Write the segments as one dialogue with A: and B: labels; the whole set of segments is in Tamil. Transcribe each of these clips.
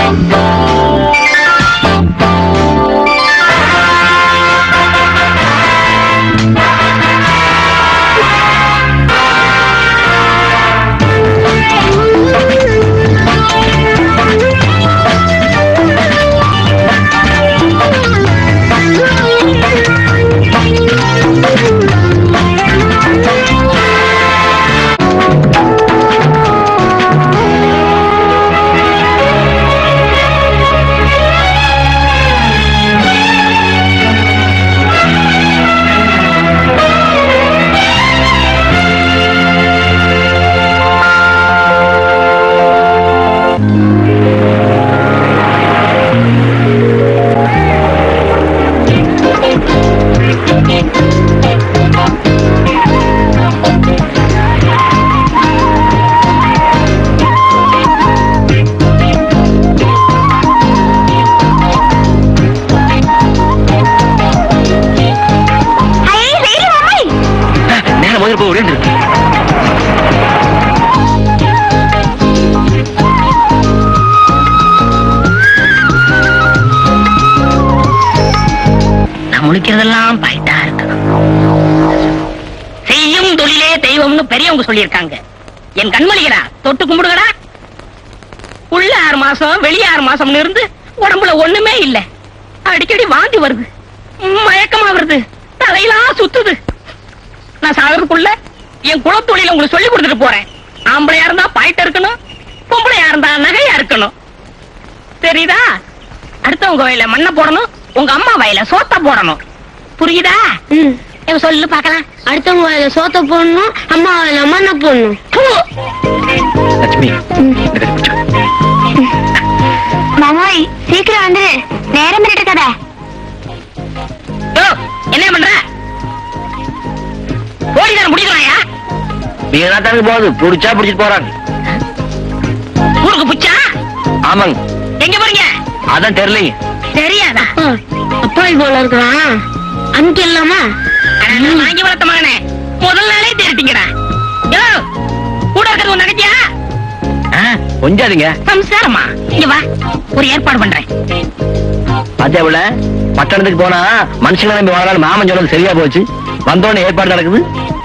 A: நேரம் முதல் போய் விழுந்து
B: நான் முழிக்கிறதெல்லாம் பாயிட்டா இருக்கு செய்யும் தொழிலே தெய்வம்னு பெரியவங்க சொல்லியிருக்காங்க என் கண்மணிகளா தொட்டு கும்பிடுங்கடா உள்ள ஆறு மாசம் வெளிய ஆறு மாசம்னு இருந்து உடம்புல ஒண்ணுமே இல்ல அடிக்கடி வாந்தி வருது மயக்கமா வருது தலையெல்லாம் சுத்துது நான் சாகிறதுக்குள்ள என் குலத்தொழில உங்களுக்கு சொல்லி கொடுத்துட்டு போறேன் ஆம்பளையா இருந்தா பாயிட்ட இருக்கணும் பொம்பளையா இருந்தா நகையா இருக்கணும் தெரியுதா அடுத்தவங்க வயல மண்ணை போடணும் உங்க அம்மா வயல சோத்த போடணும் புரியுதா
C: ம்
B: இவன் சொல்லு பாக்கலாம்
C: அடுத்தவங்க வாயில சோத்த போடணும் அம்மா வாயில மண்ணை போடணும்
A: லட்சுமி இந்த கட்டி பிடிச்சுக்கோ.
C: மாமாய் சீக்கிரம் வந்து நேரம் இருக்காத
B: யோ, என்ன பண்ற போலீசார முடிக்கலாயா
A: வீணா தானே போகுது புடிச்சா புடிச்சிட்டு போறாங்க
B: ஊருக்கு புச்சா
A: ஆமாங்க
B: எங்க போறீங்க
A: அதான் தெரியலைங்க
B: தெரியாதா
C: அப்பாய் போல இருக்கிறான் அமுக்கு இல்லாமா
B: அட, நான் வாங்கி வளர்த்த மகனே முதல் நாளே தேடிட்டீங்கடா யோ, கூட இருக்கிறது உன் நகைச்சியா
A: ஆ, கொஞ்சாதீங்க
B: சம்சாரமா இங்க வா ஒரு ஏற்பாடு பண்றேன்
A: அதே போல பட்டணத்துக்கு போனா மனுஷங்க நம்பி வாழலாம் மாமன் சொன்னது சரியா போச்சு வந்தோடனே ஏற்பாடு நடக்குது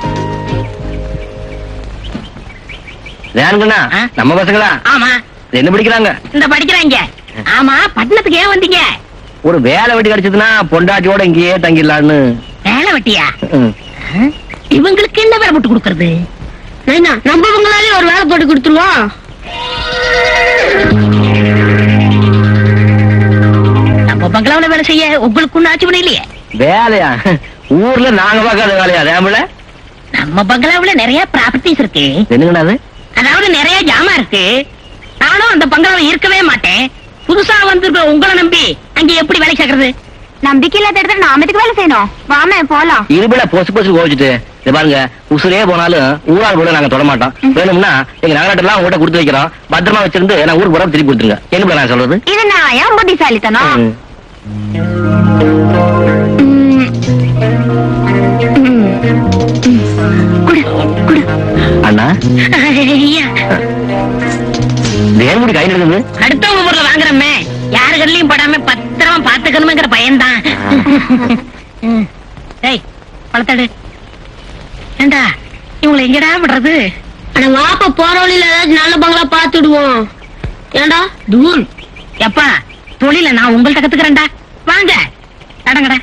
A: வேணுங்கண்ணா
B: ஆ?
A: நம்ம பசங்களா
B: ஆமா
A: என்ன படிக்கிறாங்க
B: இந்த படிக்கிறாங்க ஆமா பட்டணத்துக்கு ஏன் வந்தீங்க
A: ஒரு வேலை வெட்டி கிடைச்சதுன்னா பொண்டாட்டியோட இங்கேயே தங்கிடலான்னு
B: வேலை வெட்டியா
A: ம்.
B: இவங்களுக்கு என்ன வேலை போட்டு கொடுக்கறது
C: நைனா நம்ம பங்களாலே ஒரு வேலை போட்டு கொடுத்துருவோம்
B: நம்ம பங்களாவுல வேலை செய்ய உங்களுக்கு ஒண்ணு ஆட்சி பண்ண இல்லையே
A: வேலையா ஊர்ல நாங்க பார்க்காத வேலையா ரேம்புல
B: நம்ம பங்களாவுல நிறைய ப்ராப்பர்ட்டிஸ் இருக்கு
A: என்னங்கண்ணா அது
B: அதாவது நிறைய ஜாமான் இருக்கு நானும் அந்த பங்களாவுல இருக்கவே மாட்டேன் புதுசா வந்திருக்கிற உங்களை நம்பி அங்க எப்படி வேலை சேர்க்கறது
C: நம்பிக்கை இல்லாத இடத்துல நாம எதுக்கு வேலை செய்யணும் வாமே போலாம்
A: இருபட பொசு பொசு கோவிச்சுட்டு இத பாருங்க உசுரே போனாலும் ஊரால் கூட நாங்க தொட மாட்டோம் வேணும்னா எங்க நகராட்டெல்லாம் உங்கள்கிட்ட கொடுத்து வைக்கிறோம் பத்திரமா வச்சிருந்து நான் ஊருக்கு போற திருப்பி கொடுத்துருங்க என்ன நான் சொல்றது
C: இது நான் ஏன் புத்திசாலித்தனம்
A: ம். அண்ணா
B: ஐயா,
A: இந்த ஏழ்முடி கை இருக்குது
B: அடுத்தவங்க பொருளை வாங்குறமே யாரு கண்ணிலையும் படாம பத்திரமா பாத்துக்கணுமேங்கிற பயன்தான் ம். டேய் பழத்தடு ஏண்டா இவங்களை எங்கடா விடுறது
C: அட வாப்பா போற வழியில ஏதாச்சும் நல்ல பங்களா பாத்துடுவோம் ஏண்டா
B: தூள் எப்பா தொழில நான் உங்கள்ட்ட கத்துக்கிறேன்டா வாங்க நடங்கடா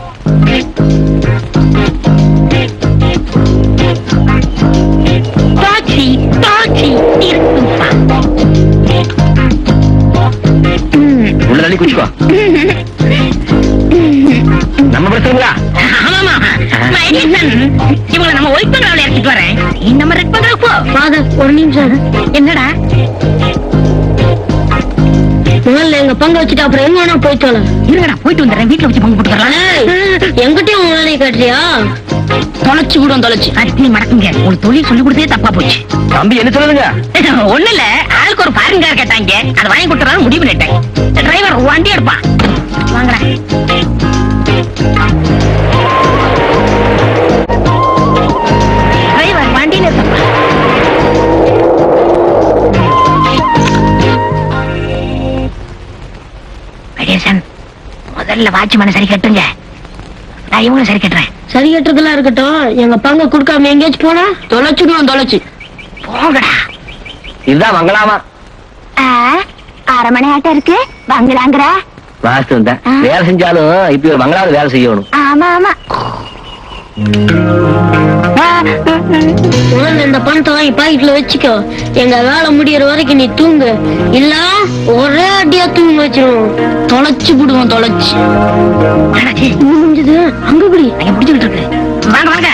B: டாக்ஸி டாக்ஸி இருக்குப்பா
A: உள்ள தள்ளி குச்சிக்கோ நம்ம பிரச்சனைங்களா
B: ஆமாமா மை டிசன் இவங்களை நம்ம ஒயிட் பங்களாவில இறக்கிட்டு வரேன் நீ நம்ம ரெட் பங்களாவுக்கு போ
C: ஃபாதர் ஒரு நிமிஷம்
B: என்னடா
C: முதல்ல எங்க பங்கு வச்சுட்டு அப்புறம் எங்க வேணா போயிட்டு வரலாம்
B: இருங்கடா போயிட்டு வந்துடுறேன் வீட்டுல வச்சு பங்கு போட்டுக்கலாம்
C: எங்கிட்டயும் உன் வேலையை காட்டுறியா
B: தொலைச்சு விடும் தொலைச்சு அத்தி மடக்குங்க ஒரு தொழில் சொல்லி கொடுத்தே தப்பா போச்சு
A: தம்பி என்ன சொல்லுங்க
B: ஒண்ணு இல்ல ஆளுக்கு ஒரு பாருங்க கார் கேட்டாங்க அதை வாங்கி கொடுத்துறாங்க முடிவு பண்ணிட்டேன் டிரைவர் வண்டி எடுப்பான் வாங்கடா டிரைவர் வண்டியில இருப்பா முதல்ல வாட்ச்மேனை சரி கட்டுங்க நான் இவங்களும் சரி கட்டுறேன்
C: சரி கட்டுறதெல்லாம் இருக்கட்டும் எங்க பங்க கொடுக்காம எங்கேயாச்சும் போனா தொலைச்சுடுவோம் தொலைச்சு
B: போங்கடா
A: இதுதான் மங்களாமா
D: அரமனை ஆட்டம் இருக்கு பங்களாங்கிற
A: வாஸ்து தான்
D: ஆ.
A: வேலை செஞ்சாலும் இப்ப ஒரு மங்களாவது வேலை செய்யணும்
D: ஆமா ஆமா
C: முதல்ல இந்த பணத்தை வாங்கி பாக்கெட்ல வச்சுக்கோ எங்க வேலை முடியற வரைக்கும் நீ தூங்கு இல்ல ஒரே அடியா தூங்க வச்சிருவோம் தொலைச்சு விடுவோம் தொலைச்சு
B: என்னாச்சு?
C: முடிஞ்சது அங்க குடி
B: அங்க பிடிச்சுக்கிட்டு இருக்கு வாங்க வாங்க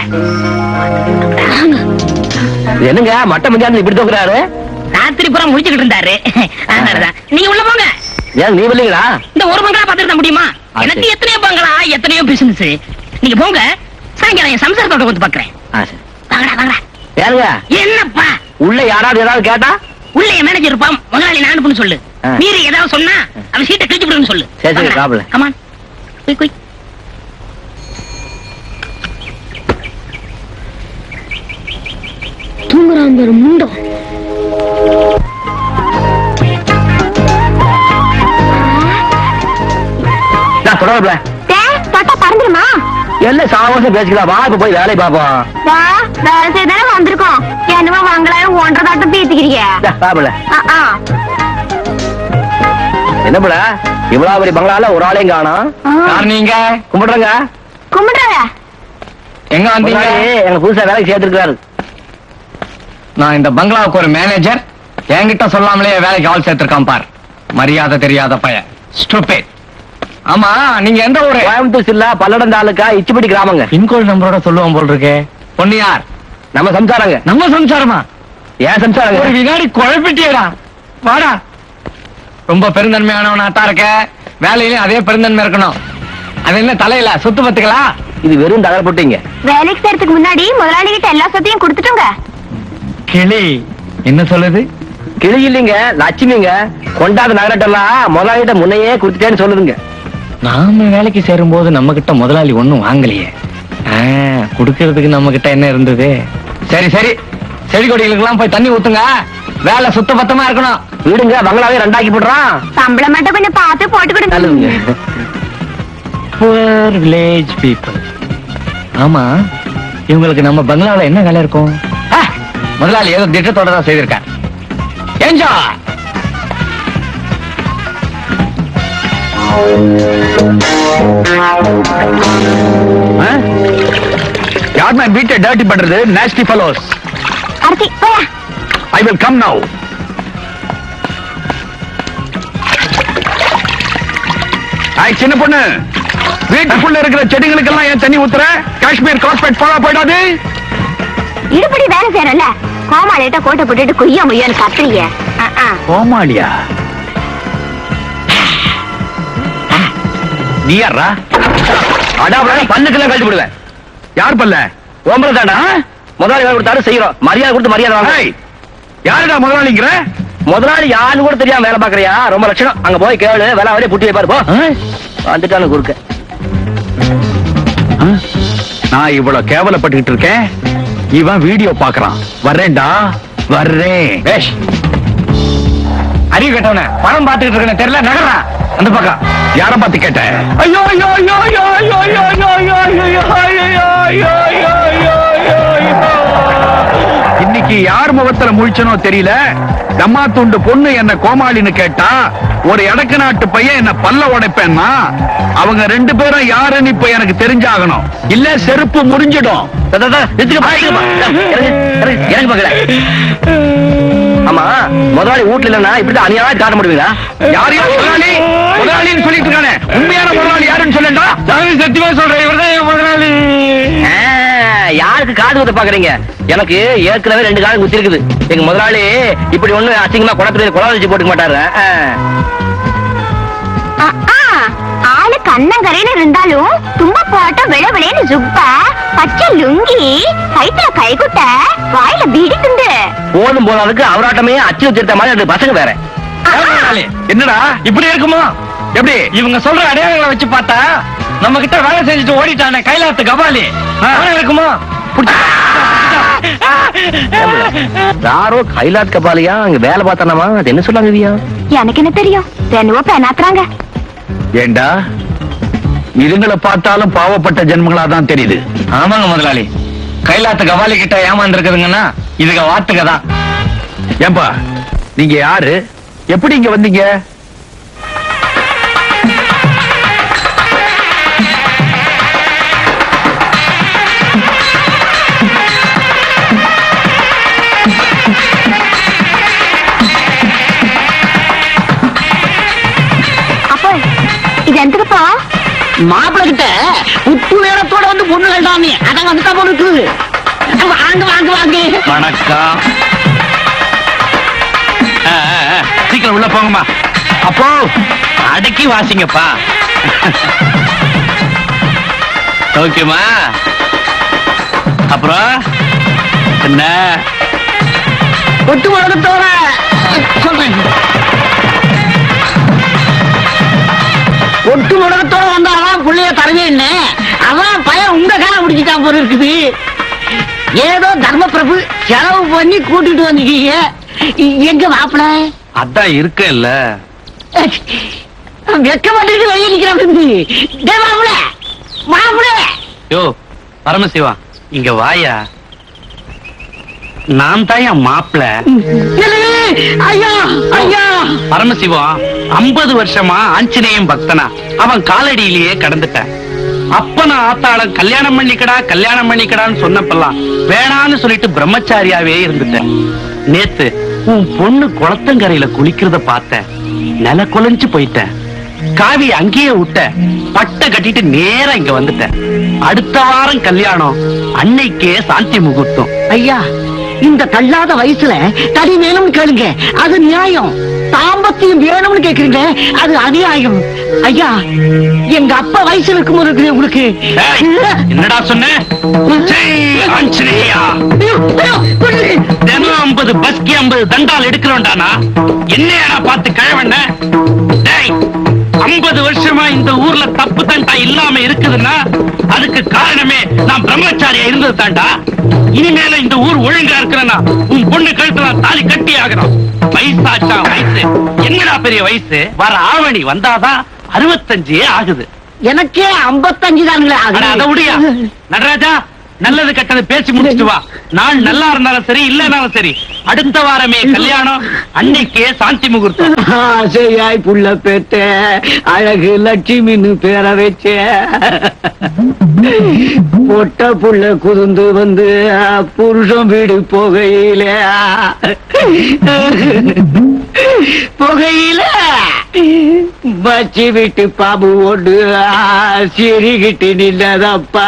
A: இது என்னங்க மட்டை மஞ்சாந்து இப்படி தூக்குறாரு
B: ராத்திரி பூரா முடிச்சுக்கிட்டு இருந்தாரு அதனாலதான் நீங்க உள்ள போங்க
A: ஏன் நீ இல்லைங்களா
B: இந்த ஒரு பங்களா பாத்துட்டு முடியுமா
A: ஆ,
B: எனக்கு
A: சரி.
B: எத்தனையோ பங்களா எத்தனையோ பிசினஸ் நீங்க போங்க சாயங்காலம் என் சம்சாரத்தோட வந்து பாக்குறேன்
A: ஆ, சரி.
B: வாங்கடா வாங்கடா
A: ஏனுங்க
B: என்னப்பா
A: உள்ள யாராவது ஏதாவது கேட்டா
B: உள்ள என் மேனேஜர் இருப்பான் முதலாளி நான் அனுப்புன்னு சொல்லு
A: ஆ.
B: மீறி ஏதாவது சொன்னா அவன் சீட்டை கிழிச்சு விடுன்னு சொல்லு
A: சரி, சரி, problem.
B: கமான் குயிக் குயிக்
C: தூங்குறான் பாரு முண்டம்
A: நான் தொடரல
D: தொட்டா பறந்துருமா
A: எல்லாம் சாவாசம் பேசிக்கலாம் வா இப்ப போய் வேலையை பார்ப்போம்
D: வா வேலை செய்தானே வந்திருக்கோம் என்னமா வாங்கலாம் ஒன்றரை தாட்டம் பேசிக்கிறீங்க
A: பாப்பல
D: ஆ, ஆ.
A: என்ன போல இவ்வளவு பெரிய பங்களால ஒரு ஆளையும் காணோம்
D: ஆ.
E: யார் நீங்க
A: கும்பிடுறங்க
D: கும்பிடுறேங்க
E: எங்க வந்தீங்க
A: முதலாளி எங்க புதுசா வேலைக்கு சேர்த்திருக்காரு
E: நான் இந்த பங்களாவுக்கு ஒரு மேனேஜர் என்கிட்ட சொல்லாமலே வேலைக்கு ஆள் சேர்த்திருக்கான் பார் மரியாதை தெரியாத பையன் ஸ்டூபிட் ஆமா நீங்க எந்த ஊரு
A: கோயம்புத்தூர் ஜில்லா பல்லடம் தாலுக்கா இச்சிப்பட்டி கிராமங்க
E: பின்கோடு நம்பரோட சொல்லுவோம் போல் இருக்கே பொண்ணு யார்
A: நம்ம சம்சாரங்க
E: நம்ம சம்சாரமா
A: ஏன்
E: ஒரு
A: சம்சாரங்க
E: வினாடி குழப்பிட்டியடா வாடா ரொம்ப பெருந்தன்மையானவனாத்தான் இருக்க வேலையிலயும் அதே பெருந்தன்மை இருக்கணும் அது என்ன தலையில சுத்து பத்துங்களா
A: இது வெறும் தகவல் போட்டீங்க
D: வேலைக்கு சேர்த்துக்கு முன்னாடி முதலாளி கிட்ட எல்லா சொத்தையும் கொடுத்துட்டுங்க
E: கிளி என்ன சொல்லுது
A: கிளி இல்லைங்க லட்சுமிங்க கொண்டாத நகரட்டெல்லாம் முதலாளிகிட்ட முன்னையே கொடுத்துட்டேன்னு சொல்லுதுங்க
E: நாம வேலைக்கு சேரும் போது நம்ம கிட்ட முதலாளி ஒண்ணும் வாங்கலையே ஆ, குடுக்கறதுக்கு நம்ம கிட்ட என்ன இருந்தது சரி சரி செடி கொடிகளுக்கெல்லாம் போய் தண்ணி ஊத்துங்க வேலை சுத்த பத்தமா இருக்கணும்
A: வீடுங்க பங்களாவே ரெண்டாக்கி போடுறான்
D: சம்பளம் மட்டும் கொஞ்சம் பார்த்து போட்டு கொடுங்க
A: நல்லதுங்க
E: புவர் வில்லேஜ் பீப்புள் ஆமா இவங்களுக்கு நம்ம பங்களாவுல என்ன வேலை இருக்கும் ஆ, முதலாளி ஏதோ திட்டத்தோட தான் செய்திருக்கார் என்ஜாய்
F: யார் மேன் வீட்டை டர்ட்டி பண்றது நேஸ்டி ஃபெலோஸ்
D: அடுத்து போயா
F: I will come now I சின்ன பொண்ணு வீட்டுக்குள்ள இருக்கிற செடிகளுக்கெல்லாம் ஏன் தண்ணி ஊத்துற காஷ்மீர் காஸ்பேட் ஃபாலோ போயிடாது
D: இடுபடி வேலை செய்யறல கோமாளிட்ட கோட்டை போட்டுட்டு குய்யா முய்யான்னு கத்துறீங்க ஆ, ஆ.
F: கோமாளியா நீ யாரா
A: அடாபடா பல்லுக்கெல்லாம் கழிச்சு விடுவேன்
F: யார் பல்ல
A: ஓம்பளை தாண்டா முதலாளி வேலை கொடுத்தாரு செய்யறோம் மரியாதை கொடுத்து மரியாதை வாங்க
F: ஏய், யாருடா முதலாளிங்கிற
A: முதலாளி யாருன்னு கூட தெரியாம வேலை பாக்குறியா ரொம்ப லட்சணம் அங்க போய் கேளு வேலை அவரே புட்டி வைப்பாரு போ வந்துட்டானு குறுக்க
F: ஆ? நான் இவ்வளவு கேவலப்பட்டுக்கிட்டு இருக்கேன் இவன் வீடியோ பாக்குறான் வர்றேன்டா வர்றேன்
E: பேஷ் அறிவு கட்டவன பணம் பார்த்துக்கிட்டு இருக்கேன்னு தெரியல நகரா அந்த பக்கம்
F: யார பார்த்து கேட்ட ஐயோ ஐயோ ஐயோ ஐயோ ஐயோ ஐயோ ஐயோ ஐயோ ஐயோ ஐயோ ஐயோ ஐயோ ஐயோ ஐயோ ஐயோ இன்னைக்கு யார் முகத்துல முழிச்சனோ தெரியல தம்மா துண்டு பொண்ணு என்ன கோமாளின்னு கேட்டா ஒரு எடக்கு நாட்டு பையன் என்ன பல்ல உடைப்பேன்னா அவங்க ரெண்டு பேரும் யாருன்னு இப்ப எனக்கு தெரிஞ்சாகணும் இல்ல செருப்பு முறிஞ்சிடும்
A: தா, தா, தா, நிறுத்துக்கப்பா, நிறுத்துக்கப்பா. இறங்கு, இறங்கு, இறங்கு பாக்கல ஆமா முதலாளி வீட்டுல இல்லன்னா இப்படி அநியாயம் காட்ட முடியுங்களா
F: யாரையோ முதலாளி முதலாளின்னு சொல்லிட்டு இருக்கானே உண்மையான முதலாளி யாருன்னு சொல்லண்டா
E: சத்தியமா சொல்றேன் இவர்தான் என் முதலாளி
A: ஆ, யாருக்கு காது குத்த பாக்குறீங்க எனக்கு ஏற்கனவே ரெண்டு காலம் குத்தி இருக்குது எங்க முதலாளி இப்படி ஒண்ணு அசிங்கமா குளத்துல குளம் வச்சு போட்டுக்க மாட்டாரு ஆ.
D: ஆ, ஆ. ஆளு கண்ணங்கரைன்னு இருந்தாலும் தும்ப போட்ட விள விளைன்னு ஜுப்ப பச்சை லுங்கி கைத்துல கைக்குட்ட வாயில பீடி துண்டு
A: போதும் போதாதுக்கு அவராட்டமே அச்சு வச்சிருக்க மாதிரி ரெண்டு பசங்க வேற
D: ஆ, ஆ.
E: முதலாளி,
F: என்னடா
E: இப்படி இருக்குமா
F: எப்படி
E: இவங்க சொல்ற அடையாளங்களை வச்சு பார்த்தா நம்ம கிட்ட வேலை செஞ்சுட்டு ஓடிட்டானே கைலாத்து கபாலி அவன் இருக்குமா
A: யாரோ கைலாத் கபாலியா அங்க வேலை பார்த்தானாமா அது என்ன சொல்லாங்க வியா
D: எனக்கு என்ன தெரியும் என்னவோ பெண்ணாத்துறாங்க
F: ஏண்டா இதுங்களை பார்த்தாலும் பாவப்பட்ட ஜென்மங்களா தான் தெரியுது
E: ஆமாங்க முதலாளி கைலாத்த கவாலி கிட்ட ஏமாந்துருக்குதுங்கன்னா இதுக வாத்துக்க தான்
F: ஏன்பா நீங்க யாரு எப்படி இங்க வந்தீங்க
D: அப்போ இது எந்தக்குப்பா
B: மாப்பிள்ள கிட்ட உப்பு வேலத்தோட வந்து பொண்ணு கேட்டாமே அதான் வந்துட்டா போல இருக்குது வாங்க வாங்க வாங்க
F: வணக்கம் ஆ, ஆ, ஆ, சீக்கிரம் உள்ள போங்கம்மா அப்போ அடக்கி வாசிங்கப்பா ஓகேமா அப்புறம் என்ன
B: ஒட்டு வேலத்தோட சொல்றேன் ஒட்டு உலகத்தோட வந்தாதான் புள்ளைய தரவேன்னு அதான் பையன் உங்க கால பிடிச்சிட்டான் போல இருக்குது ஏதோ தர்ம பிரபு செலவு பண்ணி கூட்டிட்டு வந்துட்டீங்க எங்க மாப்பிள
F: அதான் இருக்க இல்ல
B: வெக்க மாட்டேங்குது வெளியே நிக்கிறேன் டே மாப்பிள மாப்பிள
F: யோ பரமசிவா இங்க வாயா நான் தான் என் மாப்பிள்ள
B: ஐயா ஐயா
F: பரமசிவம் ஐம்பது வருஷமா ஆஞ்சநேயம் பக்தனா அவன் காலடியிலேயே கடந்துட்டேன் அப்பன ஆத்தாளம் கல்யாணம் பண்ணிக்கடா கல்யாணம் பண்ணிக்கடான்னு சொன்னப்பெல்லாம் வேணான்னு சொல்லிட்டு பிரம்மச்சாரியாவே இருந்துட்டேன் நேத்து உன் பொண்ணு குளத்தங்கரையில குளிக்கிறத பார்த்தேன் நில குலைஞ்சு போயிட்டேன் காவி அங்கேயே விட்ட பட்டை கட்டிட்டு நேரா இங்க வந்துட்டேன் அடுத்த வாரம் கல்யாணம் அன்னைக்கே சாந்தி முகூர்த்தம்
B: ஐயா இந்த தள்ளாத வயசுல தடி வேணும்னு கேளுங்க அது நியாயம் தாம்பத்தியம் வேணும்னு கேக்குறீங்க அது அநியாயம் ஐயா எங்க அப்பா வயசுல இருக்கும் போது இருக்குது உங்களுக்கு
F: ஏய், என்னடா சொன்ன ஜெய் ஆஞ்சநேயா
B: ஐயோ, ஐயோ, கொல்லுங்க.
F: தினம் ஐம்பது பஸ்கி ஐம்பது தண்டால் எடுக்கிறோம்டானா என்னையாடா பார்த்து கிழவண்ண டேய் ஐம்பது வருஷமா இந்த ஊர்ல தப்பு தண்டா இல்லாம இருக்குதுன்னா அதுக்கு காரணமே நான் பிரம்மச்சாரியா இருந்தது தாண்டா இனிமேல இந்த ஊர் ஒழுங்கா இருக்கிறனா உன் பொண்ணு கழுத்துல நான் தாலி கட்டி ஆகிறோம் வயசாச்சா வயசு என்னடா பெரிய வயசு வர ஆவணி வந்தாதான் அறுபத்தஞ்சே ஆகுது
B: எனக்கே ஐம்பத்தஞ்சு தானுங்களே
F: அட, அதை விடுயா நடராஜா நல்லது கெட்டது பேசி முடிச்சிட்டு வா நாள் நல்லா இருந்தாலும் சரி இல்லனாலும் சரி அடுத்த வாரமே கல்யாணம் அன்னைக்கே சாந்தி முகூர்த்தம்
B: ஆசையாய் புள்ள பெத்த அழகு லட்சுமின்னு பேர வச்ச பொட்ட புள்ள குதுந்து வந்து புருஷன் வீடு போகையில புகையில பச்சி விட்டு பாபு ஓடு சிரிகிட்டு நின்னதப்பா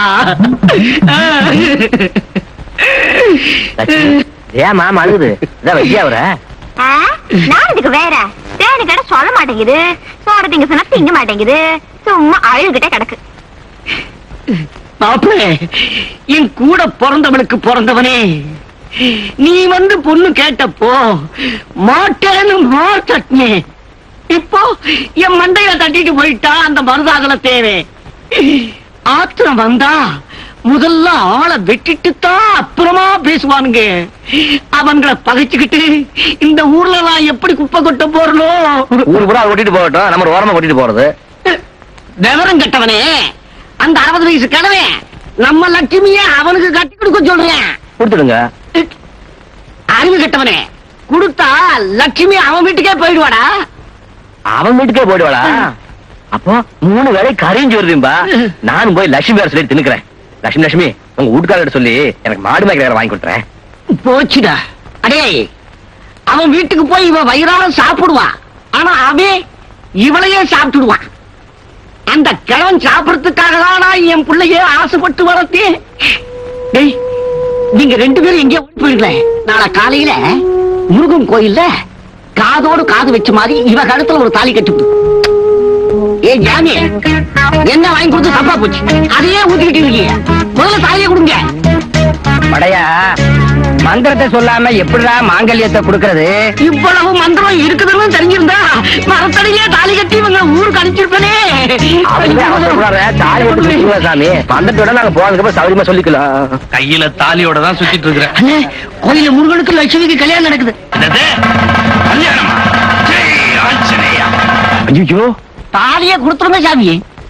A: ஏமா அழுகுது இதான் வெட்டியா அவர
D: ஆ? நான் இதுக்கு வேற தேனு கிட்ட சொல்ல மாட்டேங்குது சோறு திங்க சொன்னா திங்க மாட்டேங்குது சும்மா அழுகிட்டே கிடக்கு
B: மாப்பிளே என் கூட பிறந்தவனுக்கு பிறந்தவனே நீ வந்து பொண்ணு கேட்டப்போ மாட்டேன்னு மாட்டே இப்போ என் மண்டையில தட்டிட்டு போயிட்டா அந்த மருதாகல தேவை ஆத்திரம் வந்தா முதல்ல ஆளை வெட்டிட்டு தான் அப்புறமா பேசுவானுங்க அவங்கள பகைச்சுக்கிட்டு இந்த ஊர்ல நான் எப்படி குப்பை கொட்ட போறனோ
A: ஊருக்கு பூரா ஓட்டிட்டு போகட்டும் நம்ம ஒரு ஓரமா ஓட்டிட்டு போறது
B: விவரம் கட்டவனே அந்த அறுபது வயசு கனவே நம்ம லட்சுமிய அவனுக்கு கட்டி கொடுக்க சொல்றேன்
A: கொடுத்துடுங்க
B: அறிவு கட்டவனே கொடுத்தா லட்சுமி அவன் வீட்டுக்கே போயிடுவாடா
A: அவன் வீட்டுக்கே போயிடுவாளா அப்போ மூணு வேலை கரைஞ்சு வருதும்பா நானும் போய் லட்சுமி வேற சொல்லி தின்னுக்கிறேன் லட்சுமி லட்சுமி உங்க வீட்டுக்காரர்கிட்ட சொல்லி எனக்கு மாடு மேய்க்கிற வேற வாங்கி கொடுத்துறேன்
B: போச்சுடா அடே அவன் வீட்டுக்கு போய் இவன் வயிறால சாப்பிடுவான் ஆனா அவன் இவளையே சாப்பிட்டுடுவான் அந்த கிழவன் சாப்பிடறதுக்காக தானா என் பிள்ளைய ஆசைப்பட்டு வளர்த்தேன் டேய் நீங்க ரெண்டு பேரும் எங்கேயோ ஓடி போயிடல நாளை காலையில முருகன் கோயில்ல காதோடு காது வச்ச மாதிரி இவ கழுத்துல ஒரு தாலி கட்டிவிடு ஏ ஜாமி என்ன வாங்கி கொடுத்து தப்பா போச்சு அதையே ஊத்திக்கிட்டு இருக்கீங்க முதல்ல தாலியை கொடுங்க
A: படையா மந்திரத்தை சொல்லாம எப்படிடா மாங்கல்யத்தை கொடுக்கறது
B: இவ்வளவு மந்திரம் இருக்குதுன்னு தெரிஞ்சிருந்தா மரத்தடியே தாலி கட்டி இவங்க ஊருக்கு அனுப்பிச்சிருப்பனே
A: அவனுக்கு அவசரப்படாத தாலி விட்டு சுத்துவா சாமி வந்துட்டோட நாங்க போனதுக்கு அப்புறம் சௌரியமா சொல்லிக்கலாம்
F: கையில தாலியோட தான் சுத்திட்டு இருக்கிறேன்
B: அண்ணே கோயில முருகனுக்கு லட்சுமிக்கு கல்யாணம் நடக்குது
F: என்னது? கல்யாணமா ஜெய் ஆஞ்சநேயா
A: ஐயோ
B: தாலிய கொடுத்துருங்க சாமி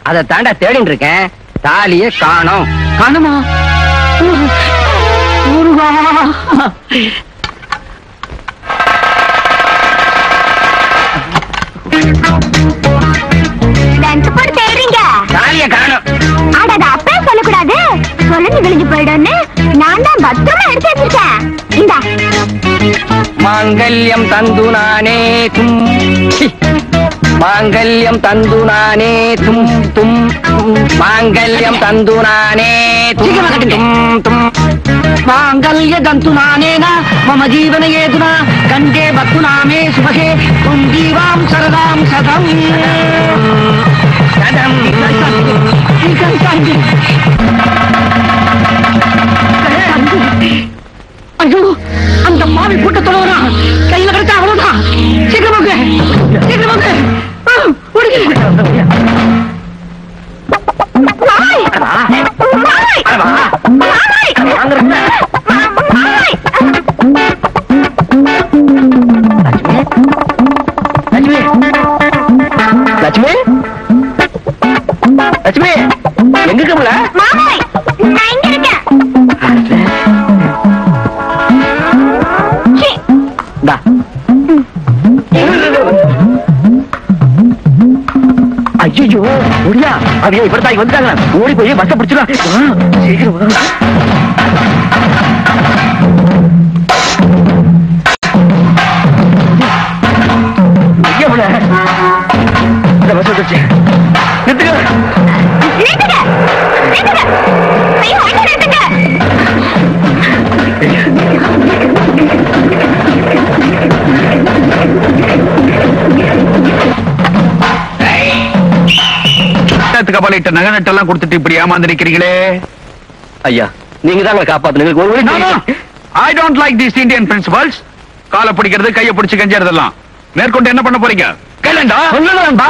A: அதை தாண்டா தேடிட்டு இருக்கேன் தாலிய காணோம்
E: காணுமா முருகா
D: டென்த் போட்டு தேடுறீங்க
A: தாலிய காணோம்
D: அட அது அப்பவே சொல்லக்கூடாது சொல்லி விழுந்து போயிடும்னு நான் தான் பத்திரமா எடுத்து வச்சிருக்கேன் இந்தா
A: மாங்கல்யம் தந்து நானே தும் சி. மாங்கல்யம் தந்து நானே தும் தும் தும். மாங்கல்யம் தந்து நானே தும் தும் தும்
B: మాంగళ్య దంతునానేన మమ జీవన ఏదునా కంటే భక్తునామే శుభగే కుంజీవాం సరదాం సదం
A: சதம்.
B: ஐயோ அந்த மாவி கூட்டத்தோட வரா கையில கிடைச்சா அவ்வளவுதான் சீக்கிரமாக சீக்கிரமாக ஆ, ஓடுங்க
D: மாமாய்! மாமாய்! மாமாய்! மாமாய்!
A: லட்சுமி லட்சுமி லட்சுமி எங்க கமல
D: மாமாய்! நான் இங்க இருக்கேன் சீ,
A: ஐயோ முடியா அவைய இப்படி தாய் வந்துட்டாங்க ஓடி போய் பஸ்ஸ பிடிச்சிடலாம் வா, சீக்கிரம் வா. ஐயா, உள்ள. இந்த பஸ் வந்துருச்சு நிறுத்துங்க
D: நிறுத்துங்க! நிறுத்துங்க! ஐயோ, அங்க நிறுத்துங்க!
F: கவலையிட்ட நகை நட்டெல்லாம் கொடுத்துட்டு இப்படி ஏமாந்து நிக்கிறீங்களே
A: ஐயா நீங்க தான் எங்களை காப்பாத்தணும் ஒரு வழி
F: I don't like this Indian principles காலை பிடிக்கிறது கையை பிடிச்சு கஞ்சறதெல்லாம் மேற்கொண்டு என்ன பண்ண போறீங்க கேளண்டா
E: சொல்லுங்களாம்பா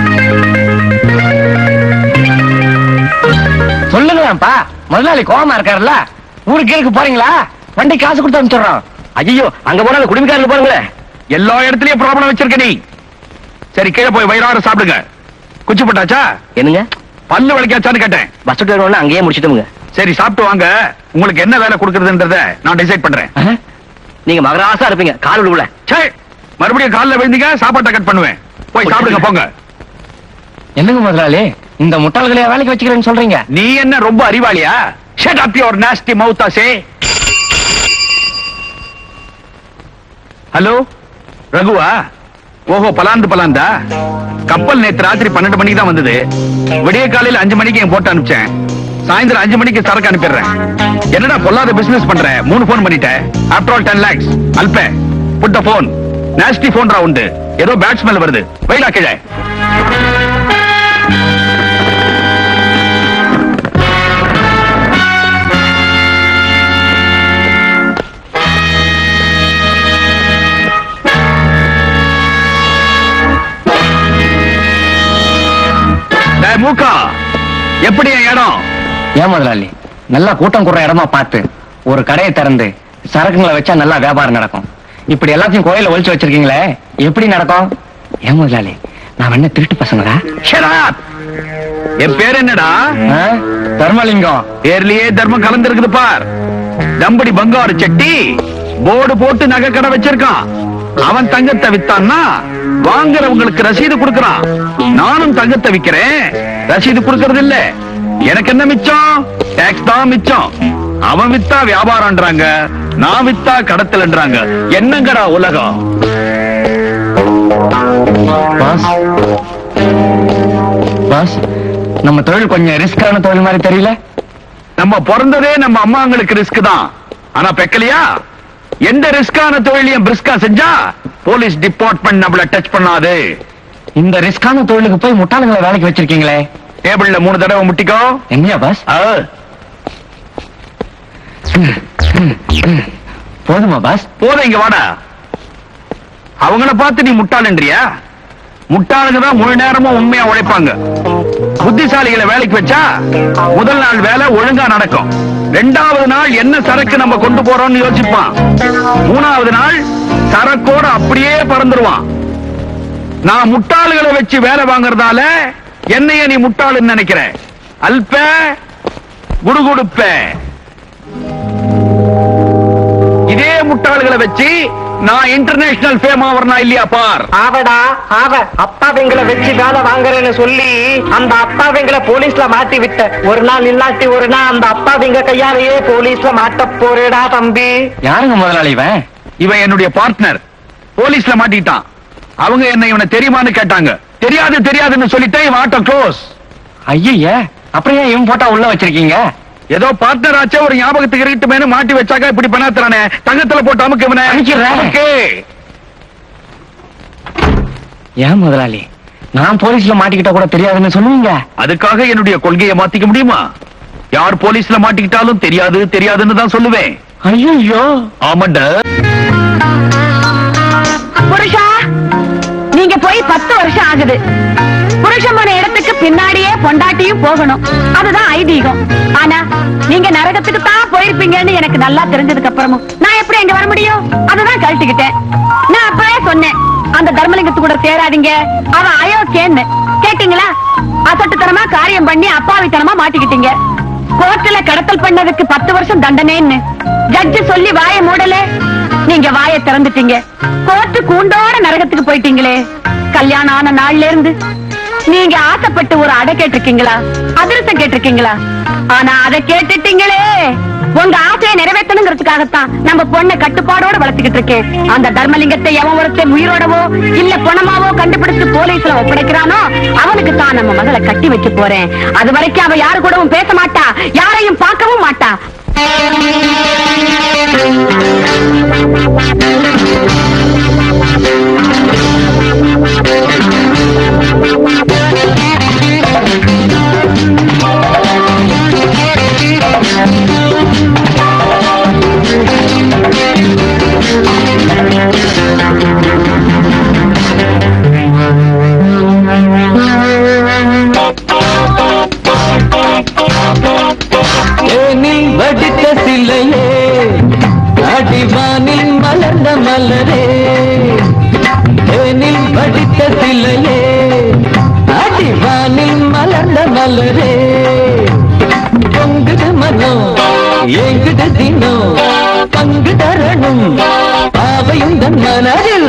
E: சொல்லுங்களாம்பா முதலாளி கோவமா இருக்காருல்ல ஊருக்கு இருக்கு போறீங்களா வண்டி காசு கொடுத்து அனுப்பிச்சுடுறோம்
A: ஐயோ அங்க போனா அந்த குடும்பக்காரங்க பாருங்களேன்
F: எல்லா இடத்துலயும் ப்ராப்ளம் வச்சிருக்க நீ சரி கீழே போய் வயிறார சாப்பிடுங்க குச்சி போட்டாச்சா
A: என்னங்க
F: பல்லு வலிக்காச்சான்னு கேட்டேன்
A: பஸ் ஸ்டாண்ட் ஒண்ணு அங்கேயே முடிச்சிட்டோமுங்க
F: சரி சாப்பிட்டு வாங்க உங்களுக்கு என்ன வேலை கொடுக்கறதுன்றத நான் டிசைட் பண்றேன்
E: ஆஹா.
A: நீங்க மகராசா இருப்பீங்க கால் விழுவுல
F: சே மறுபடியும் கால்ல விழுந்தீங்க சாப்பாட்டை கட் பண்ணுவேன் போய் சாப்பிடுங்க போங்க
E: என்னங்க முதலாளி இந்த முட்டாள்களையா வேலைக்கு வச்சுக்கிறேன்னு சொல்றீங்க
F: நீ என்ன ரொம்ப அறிவாளியா shut up your nasty mouth சே ஹலோ ரகுவா ஓஹோ பலாந்து பலாந்தா கப்பல் நேத்து ராத்திரி பன்னெண்டு மணிக்கு தான் வந்தது விடிய காலையில அஞ்சு மணிக்கு என் போட்டு அனுப்பிச்சேன் சாயந்தரம் அஞ்சு மணிக்கு சரக்கு அனுப்பிடுறேன் என்னடா பொல்லாத பிசினஸ் பண்ற மூணு போன் பண்ணிட்டேன் ஆஃப்டர் ஆல் டென் லேக்ஸ் அல்பே put the phone nasty phone உண்டு ஏதோ பேட் ஸ்மெல் வருது வெயிலா கீழே டேய் மூக்கா எப்படி என் இடம்
E: ஏன் முதலாளி நல்லா கூட்டம் கூடுற இடமா பார்த்து ஒரு கடையை திறந்து சரக்குங்களை வச்சா நல்லா வியாபாரம் நடக்கும் இப்படி எல்லாத்தையும் கோயில ஒழிச்சு வச்சிருக்கீங்களே எப்படி நடக்கும் ஏன் முதலாளி நான் என்ன திருட்டு பசங்களா
F: Shut up! என் பேர் என்னடா
E: ஆ? தர்மலிங்கம்
F: பேர்லயே தர்மம் கலந்திருக்குது பார் தம்படி பங்காரு செட்டி போர்டு போட்டு நகை கடை வச்சிருக்கான் அவன் தங்கத்தை வித்தான்னா வாங்குறவங்களுக்கு ரசீது கொடுக்கறான் நானும் தங்கத்தை விக்கிறேன் ரசீது கொடுக்கறது இல்ல எனக்கு என்ன மிச்சம் டாக்ஸ் தான் மிச்சம் அவன் வித்தா வியாபாரம்ன்றாங்க நான் வித்தா கடத்தல்ன்றாங்க என்னங்கடா உலகம்
E: பாஸ் பாஸ் நம்ம தொழில் கொஞ்சம் ரிஸ்கான தொழில் மாதிரி தெரியல
F: நம்ம பிறந்ததே நம்ம அம்மாங்களுக்கு ரிஸ்க் தான் ஆனா பெக்கலையா எந்த ரிஸ்கான தொழிலையும் பிரிஸ்கா செஞ்சா போலீஸ் டிபார்ட்மெண்ட் நம்மள டச் பண்ணாது
E: இந்த ரிஸ்கான தொழிலுக்கு போய் முட்டாளுங்களை வேலைக்கு வச்சிருக்கீங்களே
F: டேபிள்ல மூணு தடவை முட்டிக்கோ
E: எங்கயா பாஸ்
F: ஆ,
E: போதுமா பாஸ்
F: போதும் இங்க வாடா அவங்கள பார்த்து நீ முட்டாளன்றியா முட்டாளுங்க தான் முழு நேரமும் உண்மையா உழைப்பாங்க புத்திசாலிகளை வேலைக்கு வச்சா முதல் நாள் வேலை ஒழுங்கா நடக்கும் ரெண்டாவது நாள் என்ன சரக்கு நம்ம கொண்டு போறோம்னு யோசிப்பான் மூணாவது நாள் சரக்கோட அப்படியே பறந்துருவான் நான் முட்டாள்களை வச்சு வேலை வாங்குறதால என்னைய நீ முட்டாளுன்னு நினைக்கிற அல்ப குடுகுடுப்ப இதே முட்டாள்களை வச்சு நான் இன்டர்நேஷனல் ஃபேம் ஆவறனா இல்லையா பார்
G: ஆவடா ஆவ அப்பாவிங்களை வச்சு வேலை வாங்குறேன்னு சொல்லி அந்த அப்பாவிங்களை போலீஸ்ல மாட்டி விட்ட ஒரு நாள் இல்லாட்டி ஒரு நாள் அந்த அப்பாவிங்க கையாலேயே போலீஸ்ல மாட்ட போறேடா தம்பி
E: யாருங்க முதலாளி இவன்
F: இவன் என்னுடைய பார்ட்னர் போலீஸ்ல மாட்டிக்கிட்டான் அவங்க என்ன இவனை தெரியுமான்னு கேட்டாங்க தெரியாது தெரியாதுன்னு சொல்லிட்டேன் இவன் ஆட்டோ க்ளோஸ்
E: ஐய அப்புறம் ஏன் இவன் போட்டா உள்ள வச்சிருக்கீங்க
F: ஏதோ பார்ட்னர் ஆச்சே ஒரு ஞாபகத்துக்கு இருக்கட்டுமேனு மாட்டி வச்சாக்க இப்படி பண்ணாத்துறானே தங்கத்துல போட்டு அமுக்கு இவனை
E: அமுக்கிடுறேன்.
F: அமுக்கு.
E: ஏன் முதலாளி நான் போலீஸ்ல மாட்டிக்கிட்டா கூட தெரியாதுன்னு சொல்லுவீங்க
F: அதுக்காக என்னுடைய கொள்கையை மாத்திக்க முடியுமா யார் போலீஸ்ல மாட்டிக்கிட்டாலும் தெரியாது தெரியாதுன்னு தான் சொல்லுவேன்
E: ஐயோ
F: ஆமாண்டா
H: புருஷா நீங்க போய் பத்து வருஷம் ஆகுது புருஷன் போன இடத்துக்கு பின்னாடியே பொண்டாட்டியும் போகணும் அதுதான் ஐதீகம் ஆனா நீங்க நரகத்துக்கு தான் போயிருப்பீங்கன்னு எனக்கு நல்லா தெரிஞ்சதுக்கு அப்புறமும் நான் எப்படி எங்க வர முடியும் அதுதான் கழட்டிக்கிட்டேன் நான் அப்பவே சொன்னேன் அந்த தர்மலிங்கத்து கூட சேராதீங்க அவன் அயோக்கியன்னு கேட்டீங்களா அசட்டுத்தனமா காரியம் பண்ணி அப்பாவித்தனமா மாட்டிக்கிட்டீங்க கோர்ட்டுல கடத்தல் பண்ணதுக்கு பத்து வருஷம் தண்டனைன்னு ஜட்ஜு சொல்லி வாய மூடல நீங்க வாயை திறந்துட்டீங்க கோர்ட்டு கூண்டோட நரகத்துக்கு போயிட்டீங்களே கல்யாணம் ஆன நாள்ல இருந்து நீங்க ஆசைப்பட்டு ஒரு அடை கேட்டிருக்கீங்களா அதிரசம் கேட்டிருக்கீங்களா ஆனா அதை கேட்டுட்டீங்களே உங்க ஆசையை நிறைவேற்றணுங்கிறதுக்காகத்தான் நம்ம பொண்ணை கட்டுப்பாடோட வளர்த்துக்கிட்டு இருக்கேன் அந்த தர்மலிங்கத்தை எவன் ஒருத்தன் உயிரோடவோ இல்ல பணமாவோ கண்டுபிடிச்சு போலீஸ்ல ஒப்படைக்கிறானோ அவனுக்கு தான் நம்ம மகளை கட்டி வைக்க போறேன் அது வரைக்கும் அவ யாரு கூடவும் பேச மாட்டா யாரையும் பார்க்கவும் மாட்டா
G: ஏனில் வடித்த சிலையே அடிவானில் மலர்ந்த மலரே ஏனில் வடித்த சிலையே அடிவானில் மலர்ந்த மலரே பொங்குது மனம் ஏங்குது தினம் பங்கு தரணும் பாவையும் தன் மனதில்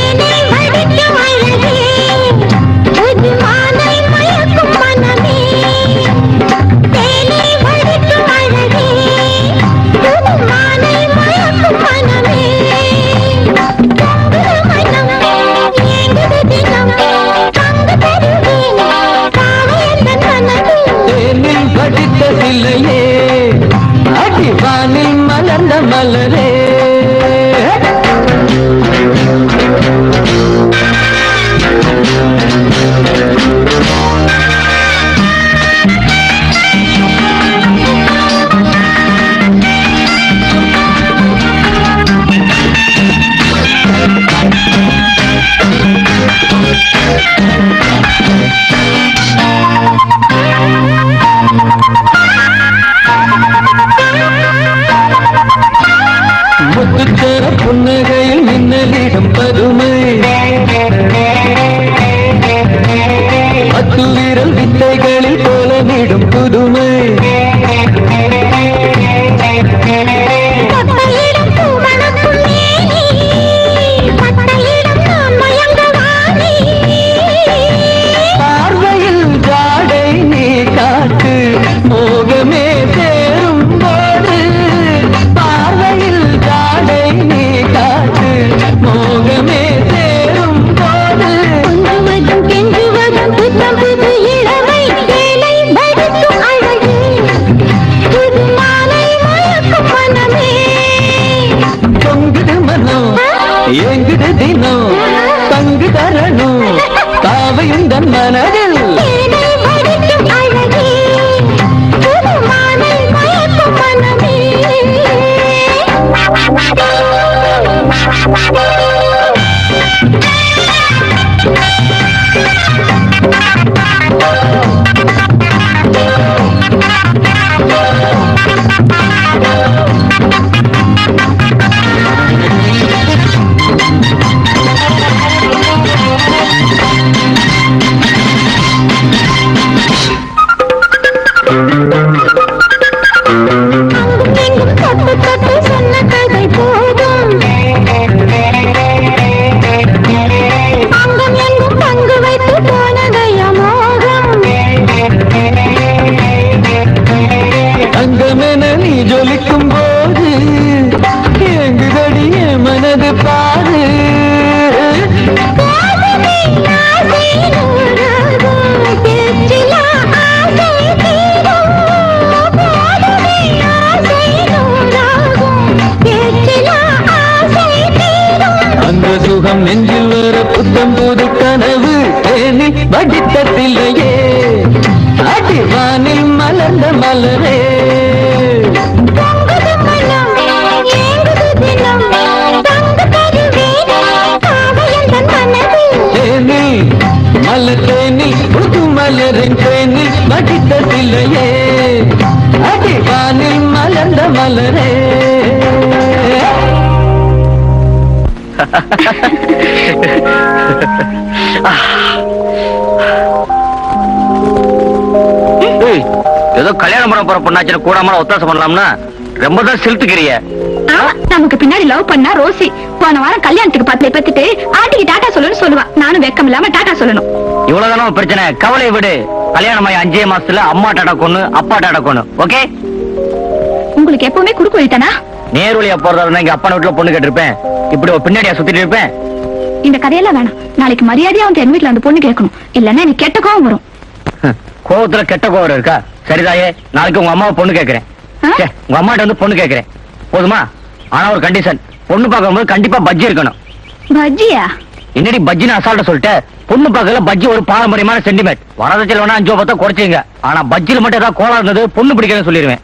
G: தேனில் வடித்த சிலையே அடிவானில் மலர்ந்த மலரே முத்துச்சர புன்னகையில் மின்னலிடம் பதுமை பத்து விரல் வித்தைகளில் கோலமிடும் புதுமை பார்வையில் ஜாடை நீ காட்டு மோகமே சேரும் போது பார்வையில் ஜாடை நீ காட்டு மோகமே சேரும் போது பொங்குது மனம் ஏங்குது தினம் பங்கு தரணும் தாவையும் தன் மனதில்
I: புது கனவு தேனில் வடித்ததில்லையே அடிவானில் மலர்ந்த மலரே தேனில் மலர் தேனில் புது மலரின் தேனில் வடித்ததில்லையே அடிவானில் மலர்ந்த மலரே
A: ஏய், ஏதோ கல்யாணம் பண்ண போற பொண்ணாச்சு கூடாம ஒத்தாசம் பண்ணலாம்னா ரொம்ப தான் செலுத்துக்கிறிய
H: ஆமா, நமக்கு பின்னாடி லவ் பண்ணா ரோசி போன வாரம் கல்யாணத்துக்கு பத்துல பத்துட்டு ஆண்டிக்கு டாடா சொல்லணும்னு சொல்லுவா நானும் வெக்கம் இல்லாம டாடா சொல்லணும்
A: இவ்வளவுதானே உன் பிரச்சனை கவலை விடு கல்யாணம் ஆகி அஞ்சே மாசத்துல அம்மா டாடா கொண்டு அப்பா டாடா கொண்டு ஓகே
H: உங்களுக்கு எப்பவுமே குறுக்கு வழித்தானா
A: நேர் வழியா போறதா இருந்தா இங்க அப்பா வீட்டுல பொண்ணு கேட்டிருப்பேன் இப்படி ஒரு பின்னாடியா சுத்திட்டு இருப்பேன்
H: இந்த கதையெல்லாம் வேணாம் நாளைக்கு மரியாதையா வந்து என் வீட்டுல வந்து பொண்ணு கேட்கணும் இல்லன்னா எனக்கு கெட்ட கோவம் வரும்
A: ஹம், கோவத்துல கெட்ட கோவம் இருக்கா சரிதாயே நாளைக்கு உங்க அம்மாவை பொண்ணு கேக்குறேன்
H: ஆ?
A: ச்சே, உங்க அம்மாட்ட வந்து பொண்ணு கேக்குறேன் போதுமா ஆனா ஒரு கண்டிஷன் பொண்ணு பார்க்கும்போது கண்டிப்பா பஜ்ஜி இருக்கணும்
H: பஜ்ஜியா
A: என்னடி பஜ்ஜின்னு அசால்ட்ட சொல்லிட்டு பொண்ணு பார்க்கல பஜ்ஜி ஒரு பாரம்பரியமான சென்டிமெண்ட் வரதட்சணை வேணா அஞ்சோ பத்தோ குறைச்சிங்க ஆனா பஜ்ஜில மட்டும் ஏதாவது கோலா இருந்தது பொண்ணு பிடிக்கணும்னு சொல்லிடுவேன்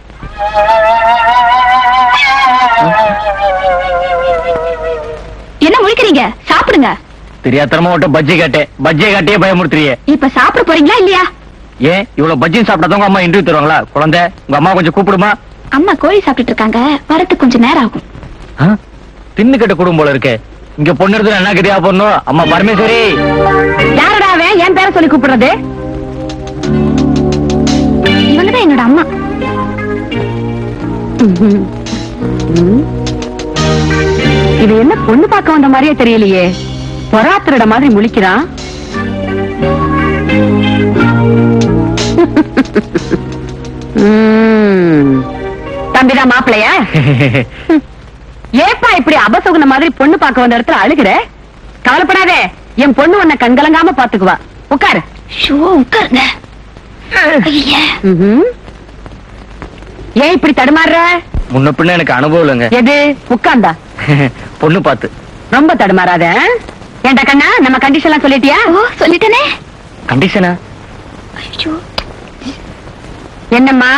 H: என்ன முழிக்கிறீங்க சாப்பிடுங்க
A: தெரியாதனமா மட்டும் பஜ்ஜி கேட்டேன் பஜ்ஜியை காட்டியே பயமுறுத்துறியே
H: இப்ப சாப்பிட போறீங்களா இல்லையா
A: ஏன் இவ்வளவு பஜ்ஜி சாப்பிட்டதவங்க அம்மா இன்டர்வியூ தருவாங்களா குழந்தை உங்க அம்மா கொஞ்சம் கூப்பிடுமா
H: அம்மா கோழி சாப்பிட்டுட்டு இருக்காங்க வரதுக்கு கொஞ்சம் நேரம் ஆகும்
A: ஆ? தின்னுக்கட்ட குடும்பம் போல இருக்கு இங்க பொண்ணு இருந்து என்ன கதியா பொண்ணும் அம்மா பரமேஸ்வரி
H: யாரடா அவன் என் பேரை சொல்லி கூப்பிடுறது இவங்கதான் என்னோட அம்மா இது என்ன பொண்ணு பார்க்க வந்த மாதிரியே தெரியலையே பொறாத்திரட மாதிரி முழிக்கிறான் ம். தம்பிதான் மாப்பிள்ளையா ஏப்பா இப்படி அபசகுன மாதிரி பொண்ணு பார்க்க வந்த இடத்துல அழுகுற கவலைப்படாதே என் பொண்ணு உன்னை கண்கலங்காம பாத்துக்குவா உட்காரு
C: ஷோ உட்காருங்க ஐயா
H: ம்ஹும். ஏன் இப்படி தடுமாறுற
A: முன்ன பின்ன எனக்கு அனுபவம் இல்லைங்க
H: எது உட்கார்ந்தா
A: பொண்ணு பார்த்து
H: ரொம்ப தடுமாறாத ஏன்டா கண்ணா நம்ம கண்டிஷன் எல்லாம் சொல்லிட்டியா
C: ஓ சொல்லிட்டேனே
A: கண்டிஷனா
C: ஐயோ
H: என்னம்மா